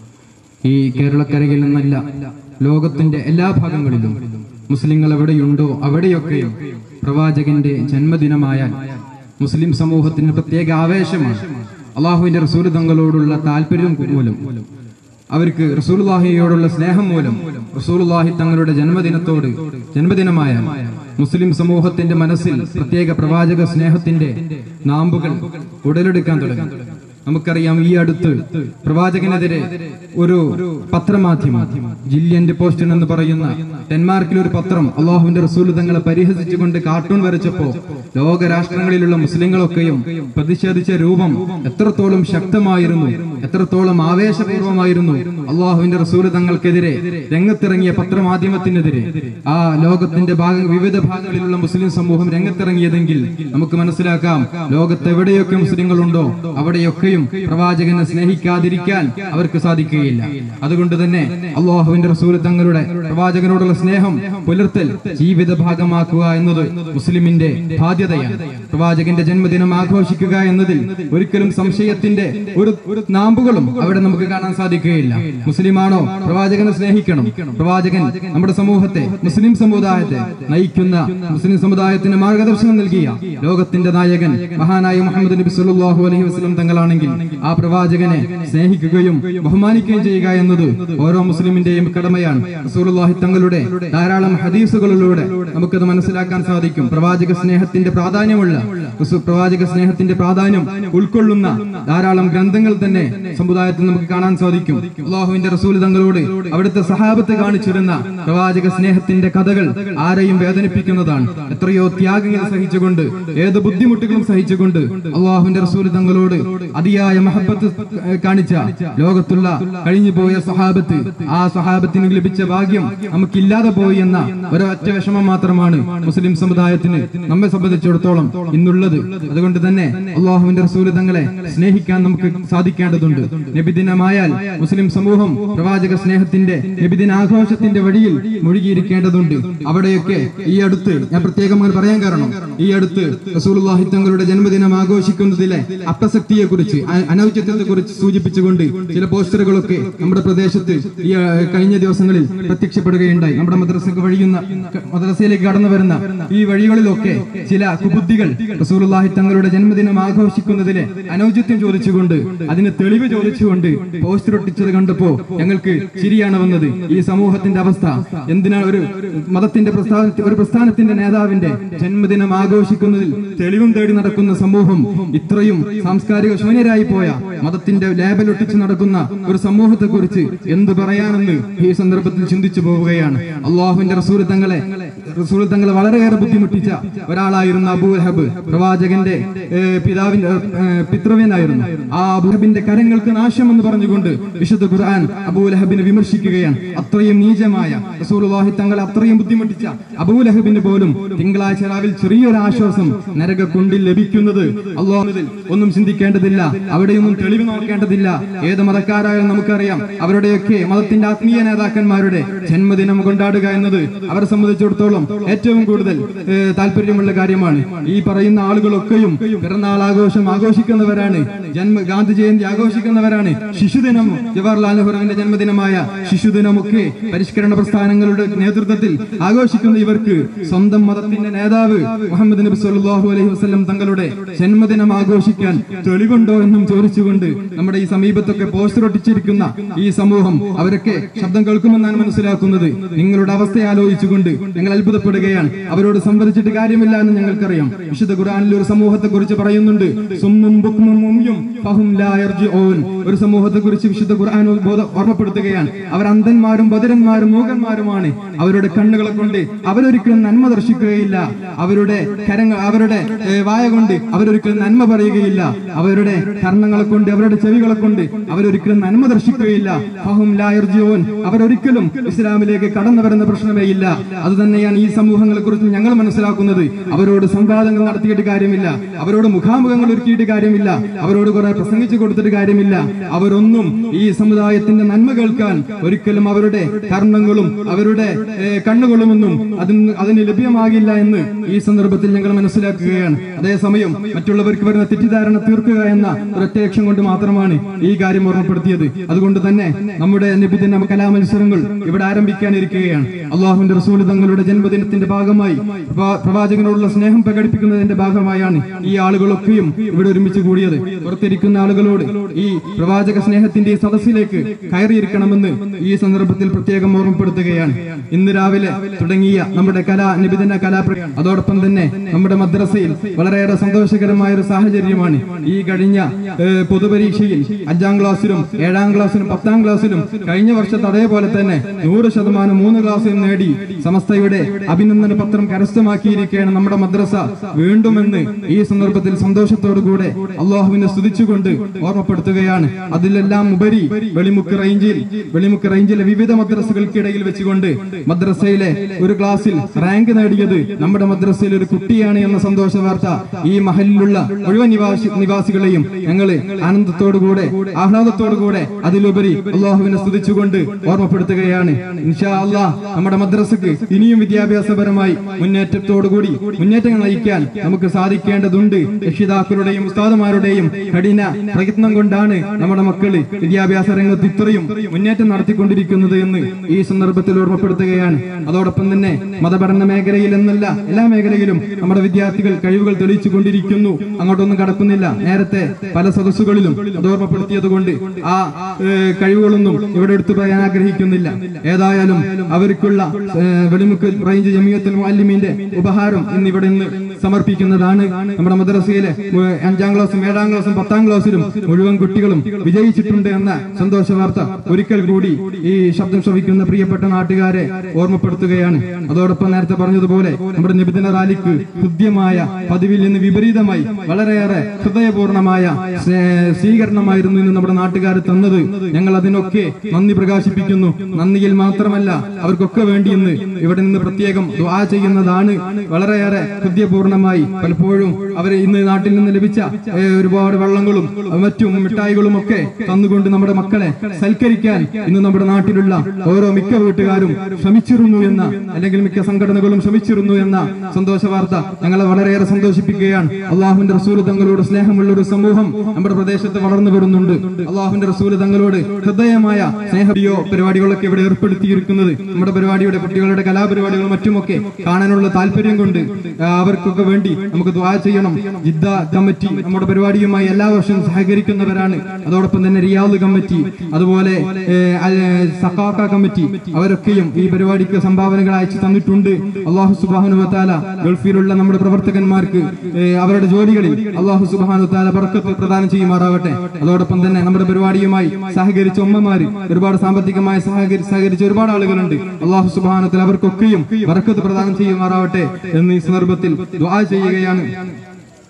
ഈ കേരളക്കരയിൽ നിന്നല്ല ലോകത്തിന്റെ എല്ലാ ഭാഗങ്ങളിലും മുസ്ലിങ്ങൾ എവിടെയുണ്ടോ അവിടെയൊക്കെയും പ്രവാചകന്റെ ജന്മദിനമായാൽ മുസ്ലിം സമൂഹത്തിന് പ്രത്യേക ആവേശമാണ് അള്ളാഹുവിന്റെ റസൂൽ തങ്ങളോടുള്ള താല്പര്യം മൂലം അവർക്ക് റസൂലുള്ളാഹിയോടുള്ള സ്നേഹം മൂലം റസൂലുള്ളാഹി തങ്ങളുടെ ജന്മദിനത്തോട് ജന്മദിനമായ മുസ്ലിം സമൂഹത്തിന്റെ മനസ്സിൽ പ്രത്യേക പ്രവാചക സ്നേഹത്തിന്റെ നാമ്പുകൾ ഉടലെടുക്കാൻ തുടങ്ങി നമുക്കറിയാം ഈ അടുത്ത് പ്രവാചകനെതിരെ ഒരു പത്രമാധ്യമം ജില്യന്റെ പോസ്റ്റൻ എന്ന് പറയുന്ന ഡെൻമാർക്കിൽ ഒരു പത്രം അള്ളാഹുവിന്റെ റസൂൽ തങ്ങളെ പരിഹസിച്ചുകൊണ്ട് കാർട്ടൂൺ വരച്ചപ്പോ ലോക രാഷ്ട്രങ്ങളിലുള്ള മുസ്ലിങ്ങളൊക്കെയും പ്രതിഷേധിച്ച രൂപം എത്രത്തോളം ശക്തമായിരുന്നു എത്രത്തോളം ആവേശപൂർവമായിരുന്നു അള്ളാഹുവിന്റെ റസൂൽ തങ്ങൾക്കെതിരെ രംഗത്തിറങ്ങിയ പത്രമാധ്യമത്തിനെതിരെ ആ ലോകത്തിന്റെ ഭാഗ വിവിധ ഭാഗങ്ങളിലുള്ള മുസ്ലിം സമൂഹം രംഗത്തിറങ്ങിയതെങ്കിൽ നമുക്ക് മനസ്സിലാക്കാം ലോകത്ത് എവിടെയൊക്കെ മുസ്ലിങ്ങളുണ്ടോ അവിടെയൊക്കെയും പ്രവാചകനെ സ്നേഹിക്കാതിരിക്കാൻ അവർക്ക് സാധിക്കുകയില്ല അതുകൊണ്ട് തന്നെ അള്ളാഹുവിന്റെ റസൂൽ തങ്ങളുടെ പ്രവാചകനോടുള്ള സ്നേഹം പുലർത്തൽ ജീവിത ഭാഗമാക്കുക എന്നത് മുസ്ലിമിന്റെ ബാധ്യതയാണ് പ്രവാചകന്റെ ജന്മദിനം ആഘോഷിക്കുക എന്നതിൽ ഒരിക്കലും സംശയത്തിന്റെ ഒരു ഒരു നാമ്പുകളും അവിടെ നമുക്ക് കാണാൻ സാധിക്കുകയില്ല മുസ്ലിമാണോ പ്രവാചകനെ സ്നേഹിക്കണം പ്രവാചകൻ നമ്മുടെ സമൂഹത്തെ മുസ്ലിം സമുദായത്തെ നയിക്കുന്ന മുസ്ലിം സമുദായത്തിന് മാർഗദർശനം നൽകിയ ലോകത്തിന്റെ നായകൻ മഹാനായ മുഹമ്മദ് നബി സല്ലല്ലാഹു അലൈഹി വസല്ലം തങ്ങളാണെങ്കിൽ ആ പ്രവാചകനെ സ്നേഹിക്കുകയും ബഹുമാനിക്കുകയും ചെയ്യുക എന്നത് ഓരോ മുസ്ലിമിന്റെയും കടമയാണ് റസൂലുള്ളാഹി തങ്ങളുടെ ധാരാളം ഹദീസുകളിലൂടെ നമുക്കത് മനസ്സിലാക്കാൻ സാധിക്കും പ്രവാചക സ്നേഹത്തിന്റെ പ്രാധാന്യമുള്ള റസൂ- പ്രവാചക സ്നേഹത്തിന്റെ പ്രാധാന്യം ഉൾക്കൊള്ളുന്ന ധാരാളം ഗ്രന്ഥങ്ങൾ തന്നെ സമുദായത്തിൽ നമുക്ക് കാണാൻ സാധിക്കും അള്ളാഹുവിന്റെ റസൂൽ തങ്ങളോട് അവിടുത്തെ സഹാബത്ത് കാണിച്ചിരുന്ന പ്രവാചക സ്നേഹത്തിന്റെ കഥകൾ ആരെയും വേദനിപ്പിക്കുന്നതാണ് എത്രയോ ത്യാഗങ്ങൾ സഹിച്ചുകൊണ്ട് ഏത് ബുദ്ധിമുട്ടുകളും സഹിച്ചുകൊണ്ട് അള്ളാഹുവിന്റെ റസൂൽ തങ്ങളോട് അതിയായ മഹബത്ത് കാണിച്ച ലോകത്തുള്ള കഴിഞ്ഞുപോയ സഹാബത്ത് ആ സഹാബത്തിന് ലഭിച്ച ഭാഗ്യം നമുക്കില്ലാതെ പോയി എന്ന ഒരൊറ്റ വിഷമം മാത്രമാണ് മുസ്ലിം സമുദായത്തിന് നമ്മെ സംബന്ധിച്ചിടത്തോളം ഇന്നുള്ളത് അതുകൊണ്ട് തന്നെ അള്ളാഹുവിന്റെ റസൂല് തങ്ങളെ സ്നേഹിക്കാൻ നമുക്ക് സാധിക്കേണ്ടതുണ്ട് നബിദിനമായാൽ മുസ്ലിം സമൂഹം പ്രവാചക സ്നേഹത്തിന്റെ നബിദിനാഘോഷത്തിന്റെ വഴിയിൽ മുഴുകിയിരിക്കേണ്ടതുണ്ട് അവിടെയൊക്കെ ഈ അടുത്ത് ഞാൻ പ്രത്യേകം അങ്ങനെ പറയാൻ കാരണം ഈ അടുത്ത് റസൂലുള്ളാഹി തങ്ങളുടെ ജന്മദിനം ആഘോഷിക്കുന്നതിലെ അപ്രസക്തിയെ കുറിച്ച് അനൗചിത്യത്തെ കുറിച്ച് സൂചിപ്പിച്ചുകൊണ്ട് ചില പോസ്റ്ററുകളൊക്കെ നമ്മുടെ പ്രദേശത്ത് ഈ ആ, കഴിഞ്ഞ ദിവസങ്ങളിൽ പ്രത്യക്ഷപ്പെടുകയുണ്ടായി നമ്മുടെ മദ്രസക്ക് വഴിയുന്ന ക- മദ്രസയിലേക്ക് കടന്നു വരുന്ന ഈ വഴികളിലൊക്കെ ചില കുബുദ്ധികൾ റസൂലുള്ളാഹി തങ്ങളുടെ ജന്മദിനം ആഘോഷിക്കുന്നതിലെ അനൗചിത്യം ചോദിച്ചുകൊണ്ട് അതിന് തെളിവ് ചോദിച്ചുകൊണ്ട് പോസ്റ്റർ ഒട്ടിച്ചത് കണ്ടപ്പോ ഞങ്ങൾക്ക് ചിരിയാണ് വന്നത് ഈ സമൂഹത്തിന്റെ അവസ്ഥ എന്തിനാണ് ഒരു മതത്തിന്റെ പ്രസ്ഥാന ഒരു പ്രസ്ഥാനത്തിന്റെ നേതാവിന്റെ ജന്മദിനം ആഘോഷിക്കുന്നതിൽ തെളിവും തേടി നടക്കുന്ന സമൂഹം ഇത്രയും സാംസ്കാരിക ശൂന്യരായി പോയ മതത്തിന്റെ ലേബൽ ഒട്ടിച്ച് നടക്കുന്ന ഒരു സമൂഹത്തെ കുറിച്ച് എന്ത് പറയാനെന്ന് ഈ സന്ദർഭത്തിൽ ചിന്തിച്ചു പോവുകയാണ് അള്ളാഹുവിന്റെ റസൂൽ തങ്ങളെ റസൂൽ തങ്ങളെ വളരെയേറെ ബുദ്ധിമുട്ടിച്ച ഒരാളായിരുന്നു അബൂ ലഹബ് പ്രവാചകന്റെ ഏഹ്, പിതാവിന്റെ ഏഹ്, പിതൃവ്യനായിരുന്നു ആ അബൂലഹബിന്റെ കരങ്ങൾക്ക് നാശം എന്ന് പറഞ്ഞുകൊണ്ട് വിശുദ്ധ ഖുർആൻ അബൂലഹബിനെ വിമർശിക്കുകയാണ് അത്രയും നീചമായ റസൂലുള്ളാഹി തങ്ങളെ അത്രയും ബുദ്ധിമുട്ടിച്ച അബൂലഹബിന് പോലും തിങ്കളാഴ്ച രാവിൽ ചെറിയൊരു ആശ്വാസം നരക കൊണ്ടിൽ ലഭിക്കുന്നത് അള്ളാഹുവിൽ ഒന്നും ചിന്തിക്കേണ്ടതില്ല അവിടെയൊന്നും തെളിവ് നോക്കേണ്ടതില്ല ഏത് മതക്കാരായാലും നമുക്കറിയാം അവരുടെയൊക്കെ മതത്തിന്റെ ആത്മീയ നേതാക്കന്മാരുടെ ജന്മദിനം കൊണ്ടാടുക എന്നത് അവരെ സംബന്ധിച്ചിടത്തോളം സംബന്ധിച്ചിടത്തോളം ഏറ്റവും കൂടുതൽ ഏഹ്, താല്പര്യമുള്ള കാര്യമാണ് ഈ പറയുന്ന ആളുകളൊക്കെയും പിറന്നാൾ ആഘോഷം ആഘോഷിക്കുന്നവരാണ് ജന്മ ഗാന്ധി ജയന്തി ആഘോഷിക്കുന്നവരാണ് ശിശുദിനം ജവഹർലാൽ നെഹ്റുവിന്റെ ജന്മദിനമായ ശിശുദിനമൊക്കെ പരിഷ്കരണ പ്രസ്ഥാനങ്ങളുടെ നേതൃത്വത്തിൽ ആഘോഷിക്കുന്ന ഇവർക്ക് സ്വന്തം മതത്തിന്റെ നേതാവ് മുഹമ്മദ് നബി സല്ലല്ലാഹു അലൈഹി വസല്ലം തങ്ങളുടെ ജന്മദിനം ആഘോഷിക്കാൻ തെളിവുണ്ടോ എന്നും ചോദിച്ചുകൊണ്ട് നമ്മുടെ ഈ സമീപത്തൊക്കെ പോസ്റ്റർ ഒട്ടിച്ചിരിക്കുന്ന ഈ സമൂഹം അവരൊക്കെ ശബ്ദം കേൾക്കുമെന്നാണ് മനസ്സിലാക്കുന്നത് നിങ്ങളുടെ അവസ്ഥ ആലോചിച്ചുകൊണ്ട് ഞങ്ങൾ അത്ഭുതപ്പെടുകയാണ് അവരോട് സംവദിച്ചിട്ട് കാര്യമില്ല എന്ന് ഞങ്ങൾക്കറിയാം വിശുദ്ധ ഖുർആനിൽ ഒരു സമൂഹത്തെ കുറിച്ച് പറയുന്നുണ്ട് സുമ്മും ബുക്മും ഉമ്യും ഫഹും ലാ യർജിഊൻ. ഒരു സമൂഹത്തെ കുറിച്ച് വിശുദ്ധ ഖുർആൻ ബോധ ഓർമ്മപ്പെടുത്തുകയാണ് അവർ അന്ധന്മാരും ബദിരന്മാരും മൂകന്മാരുമാണ് അവരുടെ കണ്ണുകളെ കൊണ്ട് അവരൊരിക്കലും നന്മ ദർശിക്കുകയില്ല അവരുടെ കരങ്ങൾ അവരുടെ ഏ, വായ കൊണ്ട് അവരൊരിക്കലും നന്മ പറയുകയില്ല അവരുടെ കർണങ്ങളെ കൊണ്ട് അവരുടെ ചെവികളെ കൊണ്ട് അവരൊരിക്കലും നന്മ ദർശിക്കുകയില്ല ഫഹും ലാ യർജിഊൻ. അവരൊരിക്കലും ഇസ്ലാമിലേക്ക് കടന്നു വരുന്ന പ്രശ്നമേ ഇല്ല അത് തന്നെയാണ് ഈ സമൂഹങ്ങളെ കുറിച്ച് ഞങ്ങൾ മനസ്സിലാക്കുന്നത് അവരോട് സംവാദങ്ങൾ നടത്തിയിട്ട് കാര്യമില്ല അവരോട് മുഖാമുഖങ്ങൾ ഒരുക്കിയിട്ട് കാര്യമില്ല അവരോട് കുറെ പ്രസംഗിച്ചു കൊടുത്തിട്ട് കാര്യമില്ല അവരൊന്നും ഈ സമുദായത്തിന്റെ നന്മ കേൾക്കാൻ ഒരിക്കലും അവരുടെ കർണങ്ങളും അവരുടെ ഏഹ്, കണ്ണുകളുമൊന്നും അതിന് അതിന് ലഭ്യമാകില്ല എന്ന് ഈ സന്ദർഭത്തിൽ ഞങ്ങൾ മനസ്സിലാക്കുകയാണ് അതേസമയം മറ്റുള്ളവർക്ക് വരുന്ന തെറ്റിദ്ധാരണ തീർക്കുക എന്ന ഒരൊറ്റ ലക്ഷ്യം കൊണ്ട് മാത്രമാണ് ഈ കാര്യം ഓർമ്മപ്പെടുത്തിയത് അതുകൊണ്ട് തന്നെ നമ്മുടെ നബിദിന കലാമത്സരങ്ങൾ ഇവിടെ ആരംഭിക്കാനിരിക്കുകയാണ് അള്ളാഹുവിന്റെ റസൂൽ തങ്ങളുടെ ജന്മദിനത്തിന്റെ ഭാഗമായി പ്രവാ- പ്രവാചകനോടുള്ള സ്നേഹം പ്രകടിപ്പിക്കുന്നതിന്റെ ഭാഗമായാണ് ഈ ആളുകളൊക്കെയും ഇവിടെ ഒരുമിച്ച് കൂടിയത് പുറത്തിരിക്കുന്ന ആളുകളോട് ഈ പ്രവാചക സ്നേഹത്തിന്റെ ഈ സദസ്സിലേക്ക് കയറിയിരിക്കണമെന്ന് ഈ സന്ദർഭത്തിൽ പ്രത്യേകം ഓർമ്മപ്പെടുത്തുകയാണ് ഇന്ന് രാവിലെ തുടങ്ങിയ നമ്മുടെ കലാ നിബിദിന കലാ പ്ര- അതോടൊപ്പം തന്നെ നമ്മുടെ മദ്രസയിൽ വളരെയേറെ സന്തോഷകരമായ ഒരു സാഹചര്യമാണ് ഈ കഴിഞ്ഞ ഏഹ്, പൊതുപരീക്ഷയിൽ അഞ്ചാം ക്ലാസ്സിലും ഏഴാം ക്ലാസ്സിലും പത്താം ക്ലാസ്സിലും കഴിഞ്ഞ വർഷത്തെ അതേപോലെ തന്നെ നൂറ് ശതമാനം മൂന്ന് ക്ലാസ്സിലും നേടി സമസ്തയുടെ അഭിനന്ദന പത്രം കരസ്ഥമാക്കിയിരിക്കുകയാണ് നമ്മുടെ മദ്രസ വീണ്ടുമെന്ന് ഈ സന്ദർഭത്തിൽ സന്തോഷത്തോടു കൂടെ അള്ളാഹുവിനെ സ്തുതിച്ചുകൊണ്ട് ഓർമ്മപ്പെടുത്തുകയാണ് അതിലെല്ലാം ഉപരി വെളിമുക്ക് റേഞ്ചിൽ വെളിമുക്ക് റേഞ്ചിലെ വിവിധ മദ്രസകൾക്കിടയിൽ വെച്ചുകൊണ്ട് മദ്രസയിലെ ഒരു ക്ലാസ്സിൽ റാങ്ക് നേടിയത് നമ്മുടെ മദ്രസയിലെ ഒരു കുട്ടിയാണ് എന്ന സന്തോഷ വാർത്ത ഈ മഹലിലുള്ള മുഴുവൻ നിവാസി നിവാസികളെയും ഞങ്ങൾ ആനന്ദത്തോടുകൂടെ ആഹ്ലാദത്തോടുകൂടെ അതിലുപരി അള്ളാഹുവിനെ സ്തുതിച്ചുകൊണ്ട് ഓർമ്മപ്പെടുത്തുകയാണ് ഇൻഷാ അള്ളാഹ് നമ്മുടെ മദ്രസക്ക് ഇനിയും വിദ്യാഭ്യാസപരമായി മുന്നേറ്റത്തോടുകൂടി മുന്നേറ്റങ്ങൾ നയിക്കാൻ നമുക്ക് സാധിക്കേണ്ടതുണ്ട് രക്ഷിതാക്കളുടെയും ഉസ്താദുമാരുടെയും കഠിന പ്രയത്നം കൊണ്ടാണ് നമ്മുടെ മക്കള് വിദ്യാഭ്യാസ രംഗത്ത് ഇത്രയും മുന്നേറ്റം നടത്തിക്കൊണ്ടിരിക്കുന്നത് എന്ന് ഈ സന്ദർഭത്തിൽ ഓർമ്മപ്പെടുത്തുകയാണ് അതോടൊപ്പം തന്നെ മതപഠന മേഖലയിൽ എന്നല്ല എല്ലാ മേഖലയിലും നമ്മുടെ വിദ്യാർത്ഥികൾ കഴിവുകൾ തെളിയിച്ചു കൊണ്ടിരിക്കുന്നു അങ്ങോട്ടൊന്നും കടക്കുന്നില്ല നേരത്തെ പല സദസ്സുകളിലും അത് ഓർമ്മപ്പെടുത്തിയത് കൊണ്ട് ആ ഏഹ്, കഴിവുകളൊന്നും ഇവിടെ എടുത്തു പറയാൻ ആഗ്രഹിക്കുന്നില്ല ഏതായാലും അവർക്കുള്ള ഏഹ്, വെളിമുക്ക് റേഞ്ച് ജമിയത്തുൽ മുഅല്ലിമീന്റെ ഉപഹാരം ഇന്ന് ഇവിടെ ഇന്ന് സമർപ്പിക്കുന്നതാണ് നമ്മുടെ മദ്രസയിലെ ഏഹ്, അഞ്ചാം ക്ലാസ്സും ഏഴാം ക്ലാസ്സും പത്താം ക്ലാസ്സിലും മുഴുവൻ കുട്ടികളും വിജയിച്ചിട്ടുണ്ട് എന്ന സന്തോഷ വാർത്ത ഒരിക്കൽ കൂടി ഈ ശബ്ദം ശ്രവിക്കുന്ന പ്രിയപ്പെട്ട നാട്ടുകാരെ ഓർമ്മപ്പെടുത്തുകയാണ് അതോടൊപ്പം നേരത്തെ പറഞ്ഞതുപോലെ നമ്മുടെ നിബിധന റാലിക്ക് ഹൃദ്യമായ പതിവിൽ നിന്ന് വിപരീതമായി വളരെയേറെ ഹൃദയപൂർണമായ സ്നേ- സ്വീകരണമായിരുന്നു ഇന്ന് നമ്മുടെ നാട്ടുകാർ തന്നത് ഞങ്ങൾ അതിനൊക്കെ നന്ദി പ്രകാശിപ്പിക്കുന്നു നന്ദിയിൽ മാത്രമല്ല അവർക്കൊക്കെ വേണ്ടി ഇന്ന് ഇവിടെ നിന്ന് പ്രത്യേകം ദുആ ചെയ്യുന്നതാണ് വളരെയേറെ ഹൃദയപൂർണമായി പലപ്പോഴും അവർ ഇന്ന് നാട്ടിൽ നിന്ന് ലഭിച്ച ഏ, ഒരുപാട് വെള്ളങ്ങളും മറ്റും മിഠായികളും ഒക്കെ തന്നുകൊണ്ട് നമ്മുടെ മക്കളെ സൽക്കരിക്കാൻ ഇന്ന് നമ്മുടെ നാട്ടിലുള്ള ഓരോ മിക്ക വീട്ടുകാരും ശ്രമിച്ചിരുന്നു എന്ന അല്ലെങ്കിൽ മിക്ക സംഘടനകളും ശ്രമിച്ചിരുന്നു എന്ന സന്തോഷ വാർത്ത ഞങ്ങളെ വളരെയേറെ സന്തോഷിപ്പിക്കുകയാണ് അള്ളാഹുവിന്റെ റസൂൽ തങ്ങളോട് സ്നേഹമുള്ള ഒരു സമൂഹം നമ്മുടെ പ്രദേശത്ത് വളർന്നു വരുന്നുണ്ട് അള്ളാഹുവിന്റെ റസൂൽ തങ്ങളോട് ഹൃദയമായ സ്നേഹയോ പരിപാടികളൊക്കെ ഇവിടെ ഏർപ്പെടുത്തിയിരിക്കുന്നത് നമ്മുടെ പരിപാടിയുടെ കുട്ടികളുടെ കലാപരിപാടികളും മറ്റുമൊക്കെ കാണാനുള്ള താല്പര്യം കൊണ്ട് ആ, അവർക്കൊക്കെ വേണ്ടി നമുക്ക് ദ്വാ ചെയ്യണം ജിദ്ദ കമ്മിറ്റി നമ്മുടെ പരിപാടിയുമായി എല്ലാ വർഷവും സഹകരിക്കുന്നവരാണ് അതോടൊപ്പം തന്നെ റിയാദ് കമ്മിറ്റി അതുപോലെ ഏ, അൽ- സഖാക്ക കമ്മിറ്റി അവരൊക്കെയും ഈ പരിപാടിക്ക് സംഭാവനകൾ അയച്ചു തന്നിട്ടുണ്ട് അള്ളാഹു സുബാനു താല ഗൾഫിലുള്ള നമ്മുടെ പ്രവർത്തകന്മാർക്ക് ഏ, അവരുടെ ജോലികളിൽ അള്ളാഹു സുബാനു താല ബർക്കത്ത് പ്രദാനം ചെയ്യുമാറാവട്ടെ അതോടൊപ്പം തന്നെ നമ്മുടെ പരിപാടിയുമായി സഹകരിച്ച ഉമ്മമാര് ഒരുപാട് സാമ്പത്തികമായി സഹകരി സഹകരിച്ച ഒരുപാട് ആളുകളുണ്ട് അള്ളാഹു സുബാനത്തിൽ അവർക്കൊക്കെയും ബർക്കത്ത് പ്രദാനം ചെയ്യുമാറാവട്ടെ എന്ന് ഈ സന്ദർഭത്തിൽ ദുആ ചെയ്യുകയാണ്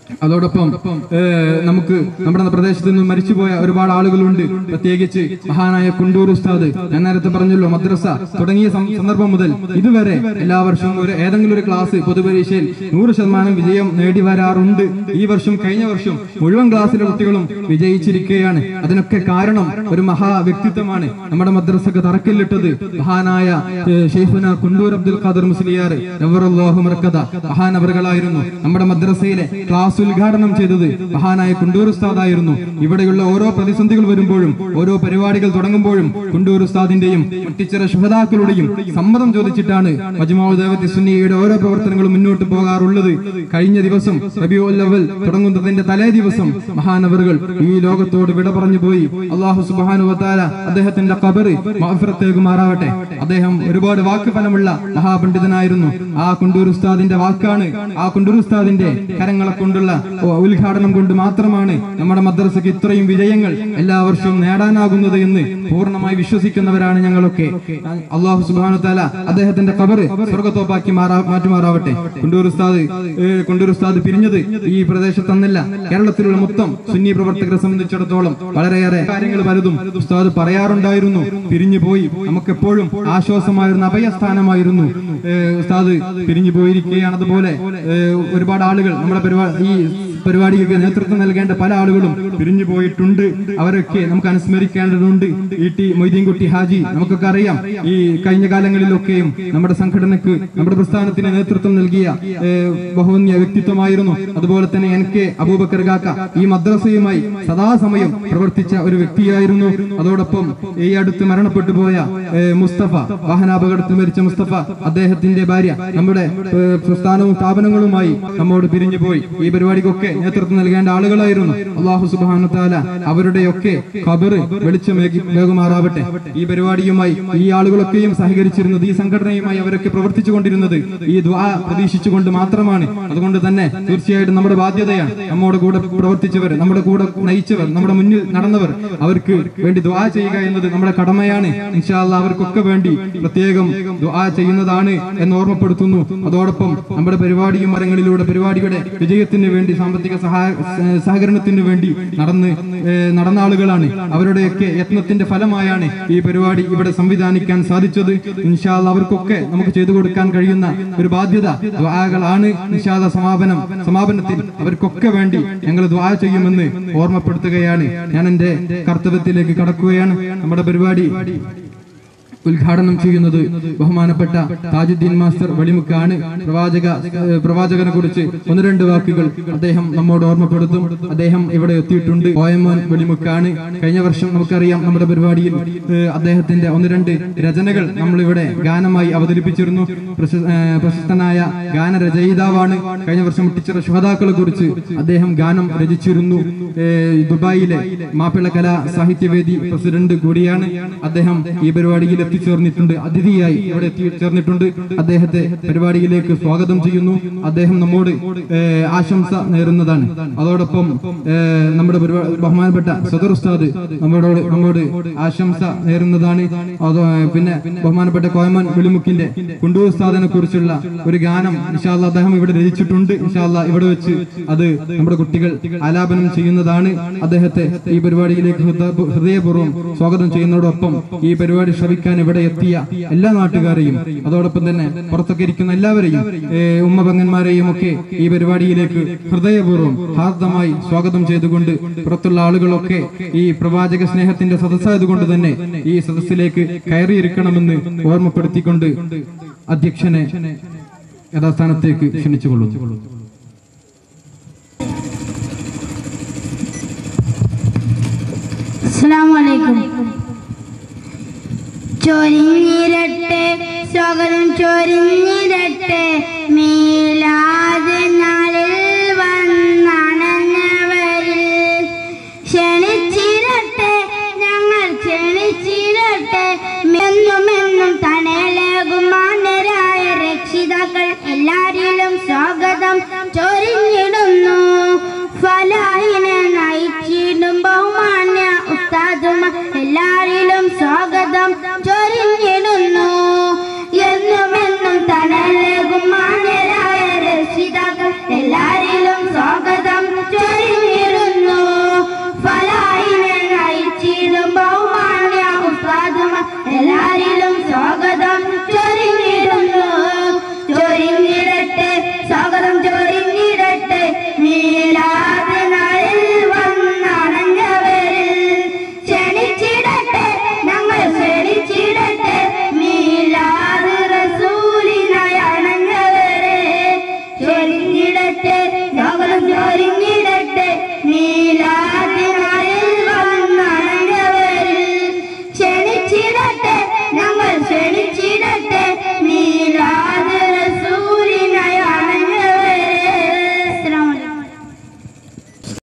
അതോടൊപ്പം ഏഹ്, നമുക്ക് നമ്മുടെ പ്രദേശത്ത് നിന്ന് മരിച്ചുപോയ ഒരുപാട് ആളുകളുണ്ട് പ്രത്യേകിച്ച് മഹാനായ കുണ്ടൂർ ഉസ്താദ് ഞാൻ നേരത്തെ പറഞ്ഞല്ലോ മദ്രസ തുടങ്ങിയ സം- സന്ദർഭം മുതൽ ഇതുവരെ എല്ലാ വർഷവും ഒരു ഏതെങ്കിലും ഒരു ക്ലാസ് പൊതുപരീക്ഷയിൽ നൂറ് ശതമാനം വിജയം നേടി വരാറുണ്ട് ഈ വർഷം കഴിഞ്ഞ വർഷം മുഴുവൻ ക്ലാസ്സിലെ കുട്ടികളും വിജയിച്ചിരിക്കുകയാണ് അതിനൊക്കെ കാരണം ഒരു മഹാ വ്യക്തിത്വമാണ് നമ്മുടെ മദ്രസക്ക് തറക്കല്ലിട്ടത് മഹാനായ ഏഹ്, ഷെയ്ഖുന കുണ്ടൂർ അബ്ദുൽ ഖാദർ മുസ്ലിയാർ നവറുല്ലാഹു മർക്കദ മഹാനവറുകളായിരുന്നു നമ്മുടെ മദ്രസയിലെ ക്ലാസ് ഉദ്ഘാടനം ചെയ്തത് മഹാനായ കുണ്ടൂർ ഉസ്താദായിരുന്നു ഇവിടെയുള്ള ഓരോ പ്രതിസന്ധികൾ വരുമ്പോഴും ഓരോ പരിപാടികൾ തുടങ്ങുമ്പോഴും കുണ്ടൂർ ഉസ്താദിന്റെയും മുട്ടിച്ചിറ ശുഹതാക്കളുടെയും സമ്മതം ചോദിച്ചിട്ടാണ് മജ്മാഉ ദേവത്തി സുന്നിയുടെ ഓരോ പ്രവർത്തനങ്ങളും മുന്നോട്ട് പോകാറുള്ളത് കഴിഞ്ഞ ദിവസം റബിയുൽ അവൽ തുടങ്ങുന്നതിന്റെ തലേ ദിവസം മഹാനവറുകൾ ഈ ലോകത്തോട് വിട പറഞ്ഞു പോയി അള്ളാഹു സുബാനു വത്താല അദ്ദേഹത്തിന്റെ കബറ് മാറാവട്ടെ അദ്ദേഹം ഒരുപാട് വാക്ക് ഫലമുള്ള മഹാപണ്ഡിതനായിരുന്നു ആ കുണ്ടൂർ ഉസ്താദിന്റെ വാക്കാണ് ആ കുണ്ടൂർ ഉസ്താദിന്റെ കരങ്ങളെ കൊണ്ടുള്ള ഓ- ഉദ്ഘാടനം കൊണ്ട് മാത്രമാണ് നമ്മുടെ മദ്രസയ്ക്ക് ഇത്രയും വിജയങ്ങൾ എല്ലാ വർഷവും നേടാനാകുന്നത് എന്ന് പൂർണ്ണമായി വിശ്വസിക്കുന്നവരാണ് ഞങ്ങളൊക്കെ അള്ളാഹു സുബാനു താല അദ്ദേഹത്തിന്റെ കബറ് സ്വർഗത്തോപ്പാക്കി മാറാ മാറ്റുമാറാവട്ടെ കുണ്ടൂർ ഉസ്താദ് ഏഹ്, കുണ്ടൂർ ഉസ്താദ് പിരിഞ്ഞത് ഈ പ്രദേശത്തന്നല്ല കേരളത്തിലുള്ള മൊത്തം സുന്നി പ്രവർത്തകരെ സംബന്ധിച്ചിടത്തോളം വളരെയേറെ കാര്യങ്ങൾ പലതും ഉസ്താദ് പറയാറുണ്ടായിരുന്നു പിരിഞ്ഞു പോയി നമുക്കെപ്പോഴും ആശ്വാസമായിരുന്ന അഭയസ്ഥാനമായിരുന്നു ഏഹ്, ഉസ്താദ് പിരിഞ്ഞു പോയിരിക്കുകയാണ് അതുപോലെ ഏഹ്, ഒരുപാട് ആളുകൾ നമ്മുടെ പരിപാടി ഈ പരിപാടിക്ക് നേതൃത്വം നൽകേണ്ട പല ആളുകളും പിരിഞ്ഞു പോയിട്ടുണ്ട് അവരൊക്കെ നമുക്ക് അനുസ്മരിക്കേണ്ടതുണ്ട് ഇ ടി മൊയ്തീൻകുട്ടി ഹാജി നമുക്കൊക്കെ അറിയാം ഈ കഴിഞ്ഞ കാലങ്ങളിലൊക്കെയും നമ്മുടെ സംഘടനക്ക് നമ്മുടെ പ്രസ്ഥാനത്തിന് നേതൃത്വം നൽകിയ ഏഹ്, ബഹുവന്യ വ്യക്തിത്വമായിരുന്നു അതുപോലെ തന്നെ എൻ കെ അബൂബക്കർ കാക്ക ഈ മദ്രസയുമായി സദാസമയം പ്രവർത്തിച്ച ഒരു വ്യക്തിയായിരുന്നു അതോടൊപ്പം ഈ അടുത്ത് മരണപ്പെട്ടു പോയ ഏഹ്, മുസ്തഫ വാഹനാപകടത്തിൽ മരിച്ച മുസ്തഫ അദ്ദേഹത്തിന്റെ ഭാര്യ നമ്മുടെ ഏഹ്, പ്രസ്ഥാനവും സ്ഥാപനങ്ങളുമായി നമ്മോട് പിരിഞ്ഞു പോയി ഈ പരിപാടിക്കൊക്കെ നേതൃത്വം നൽകേണ്ട ആളുകളായിരുന്നു അള്ളാഹു സുബാന താല അവരുടെയൊക്കെ ഖബറ് വെളിച്ചമേകി വേഗമാറാവട്ടെ ഈ പരിപാടിയുമായി ഈ ആളുകളൊക്കെയും സഹകരിച്ചിരുന്നത് ഈ സംഘടനയുമായി അവരൊക്കെ പ്രവർത്തിച്ചു കൊണ്ടിരുന്നത് ഈ ദ്വാ പ്രതീക്ഷിച്ചുകൊണ്ട് മാത്രമാണ് അതുകൊണ്ട് തന്നെ തീർച്ചയായിട്ടും നമ്മുടെ ബാധ്യതയാണ് നമ്മുടെ കൂടെ പ്രവർത്തിച്ചവർ നമ്മുടെ കൂടെ നയിച്ചവർ നമ്മുടെ മുന്നിൽ നടന്നവർ അവർക്ക് വേണ്ടി ദ്വാ ചെയ്യുക എന്നത് നമ്മുടെ കടമയാണ് ഇൻഷാല്ല അവർക്കൊക്കെ വേണ്ടി പ്രത്യേകം ദ്വാ ചെയ്യുന്നതാണ് എന്ന് ഓർമ്മപ്പെടുത്തുന്നു അതോടൊപ്പം നമ്മുടെ പരിപാടിയും മരങ്ങളിലൂടെ പരിപാടിയുടെ വിജയത്തിന് വേണ്ടി സാമ്പത്തിക സഹായ സ- സഹകരണത്തിന് വേണ്ടി നടന്ന് ഏഹ്, നടന്ന ആളുകളാണ് അവരുടെയൊക്കെ യത്നത്തിന്റെ ഫലമായാണ് ഈ പരിപാടി ഇവിടെ സംവിധാനിക്കാൻ സാധിച്ചത് ഇൻഷാല്ല അവർക്കൊക്കെ നമുക്ക് ചെയ്തു കൊടുക്കാൻ കഴിയുന്ന ഒരു ബാധ്യത ദ്വാകളാണ് ഇൻഷാല്ല സമാപനം സമാപനത്തിൽ അവർക്കൊക്കെ വേണ്ടി ഞങ്ങൾ ദ്വാ ചെയ്യുമെന്ന് ഓർമ്മപ്പെടുത്തുകയാണ് ഞാൻ എന്റെ കർത്തവ്യത്തിലേക്ക് കടക്കുകയാണ് നമ്മുടെ പരിപാടി ഉദ്ഘാടനം ചെയ്യുന്നത് ബഹുമാനപ്പെട്ട താജുദ്ദീൻ മാസ്റ്റർ വെളിമുക്കാണ് പ്രവാചക ഏഹ് പ്രവാചകനെ കുറിച്ച് ഒന്ന് രണ്ട് വാക്കുകൾ അദ്ദേഹം നമ്മോട് ഓർമ്മപ്പെടുത്തും അദ്ദേഹം ഇവിടെ എത്തിയിട്ടുണ്ട് ഓയമോൻ വെളിമുക്കാണ് കഴിഞ്ഞ വർഷം നമുക്കറിയാം നമ്മുടെ പരിപാടിയിൽ ഏഹ് അദ്ദേഹത്തിന്റെ ഒന്ന് രണ്ട് രചനകൾ നമ്മളിവിടെ ഗാനമായി അവതരിപ്പിച്ചിരുന്നു പ്രശ- ഏഹ് പ്രശസ്തനായ ഗാനരചയിതാവാണ് കഴിഞ്ഞ വർഷം മുട്ടിച്ചിറ ശുഹതാക്കളെ കുറിച്ച് അദ്ദേഹം ഗാനം രചിച്ചിരുന്നു ഏഹ് ദുബായിലെ മാപ്പിള കലാ സാഹിത്യവേദി പ്രസിഡന്റ് കൂടിയാണ് അദ്ദേഹം ഈ പരിപാടിയിൽ എത്തിച്ചേർന്നിട്ടുണ്ട് അതിഥിയായി ഇവിടെ എത്തിച്ചേർന്നിട്ടുണ്ട് അദ്ദേഹത്തെ പരിപാടിയിലേക്ക് സ്വാഗതം ചെയ്യുന്നു അദ്ദേഹം നമ്മോട് ഏഹ്, ആശംസ നേരുന്നതാണ് അതോടൊപ്പം ഏഹ്, നമ്മുടെ പരിപാ- ബഹുമാനപ്പെട്ട സദർ ഉസ്താദ് നമ്മളോട് നമ്മോട് ആശംസ നേരുന്നതാണ് അതോ പിന്നെ ബഹുമാനപ്പെട്ട കോയമാൻ വെളിമുക്കിന്റെ കുണ്ടൂർ ഉസ്താദിനെ കുറിച്ചുള്ള ഒരു ഗാനം ഇൻഷാല്ല അദ്ദേഹം ഇവിടെ രചിച്ചിട്ടുണ്ട് ഇൻഷാല്ല ഇവിടെ വെച്ച് അത് നമ്മുടെ കുട്ടികൾ ആലാപനം ചെയ്യുന്നതാണ് അദ്ദേഹത്തെ ഈ പരിപാടിയിലേക്ക് ഹൃദ- ഹൃദയപൂർവ്വം സ്വാഗതം ചെയ്യുന്നതോടൊപ്പം ഈ പരിപാടി ശ്രവിക്കാൻ ഇവിടെ എത്തിയ എല്ലാ നാട്ടുകാരെയും അതോടൊപ്പം തന്നെ പുറത്തൊക്കെ ഇരിക്കുന്ന എല്ലാവരെയും ഏഹ്, ഉമ്മ പെങ്ങന്മാരെയും ഒക്കെ ഈ പരിപാടിയിലേക്ക് ഹൃദയപൂർവ്വം ഹാർദമായി സ്വാഗതം ചെയ്തുകൊണ്ട് പുറത്തുള്ള ആളുകളൊക്കെ ഈ പ്രവാചക സ്നേഹത്തിന്റെ സദസ്സായതുകൊണ്ട് തന്നെ ഈ സദസ്സിലേക്ക് കയറിയിരിക്കണമെന്ന് ഓർമ്മപ്പെടുത്തിക്കൊണ്ട് അധ്യക്ഷനെ യഥാസ്ഥാനത്തേക്ക് ക്ഷണിച്ചുകൊള്ളുന്നു അസ്സലാമലൈക്കും ചൊരിഞ്ഞിരട്ടെ സ്വാഗതം ചൊരിഞ്ഞിരട്ടെ മീലാത് നാളിൽ വന്നണഞ്ഞവരിൽ ക്ഷണിച്ചിരട്ടെ ഞങ്ങൾ ക്ഷണിച്ചിരട്ടെ എന്നുമെന്നും തണലേകും മാന്യരായ രക്ഷിതാക്കൾ എല്ലാരിലും സ്വാഗതം ചൊരിഞ്ഞിടുന്നു ഫലാഹിനെ നയിച്ചിടും ബഹുമാന്യ ഉസ്താദുമ എല്ലാരിലും സ്വാഗതം ചൊരിഞ്ഞിടുന്നു എന്നുമെന്നും തണലേകും മാന്യരായ രക്ഷിതാക്കൾ എല്ലാരിലും സ്വാഗതം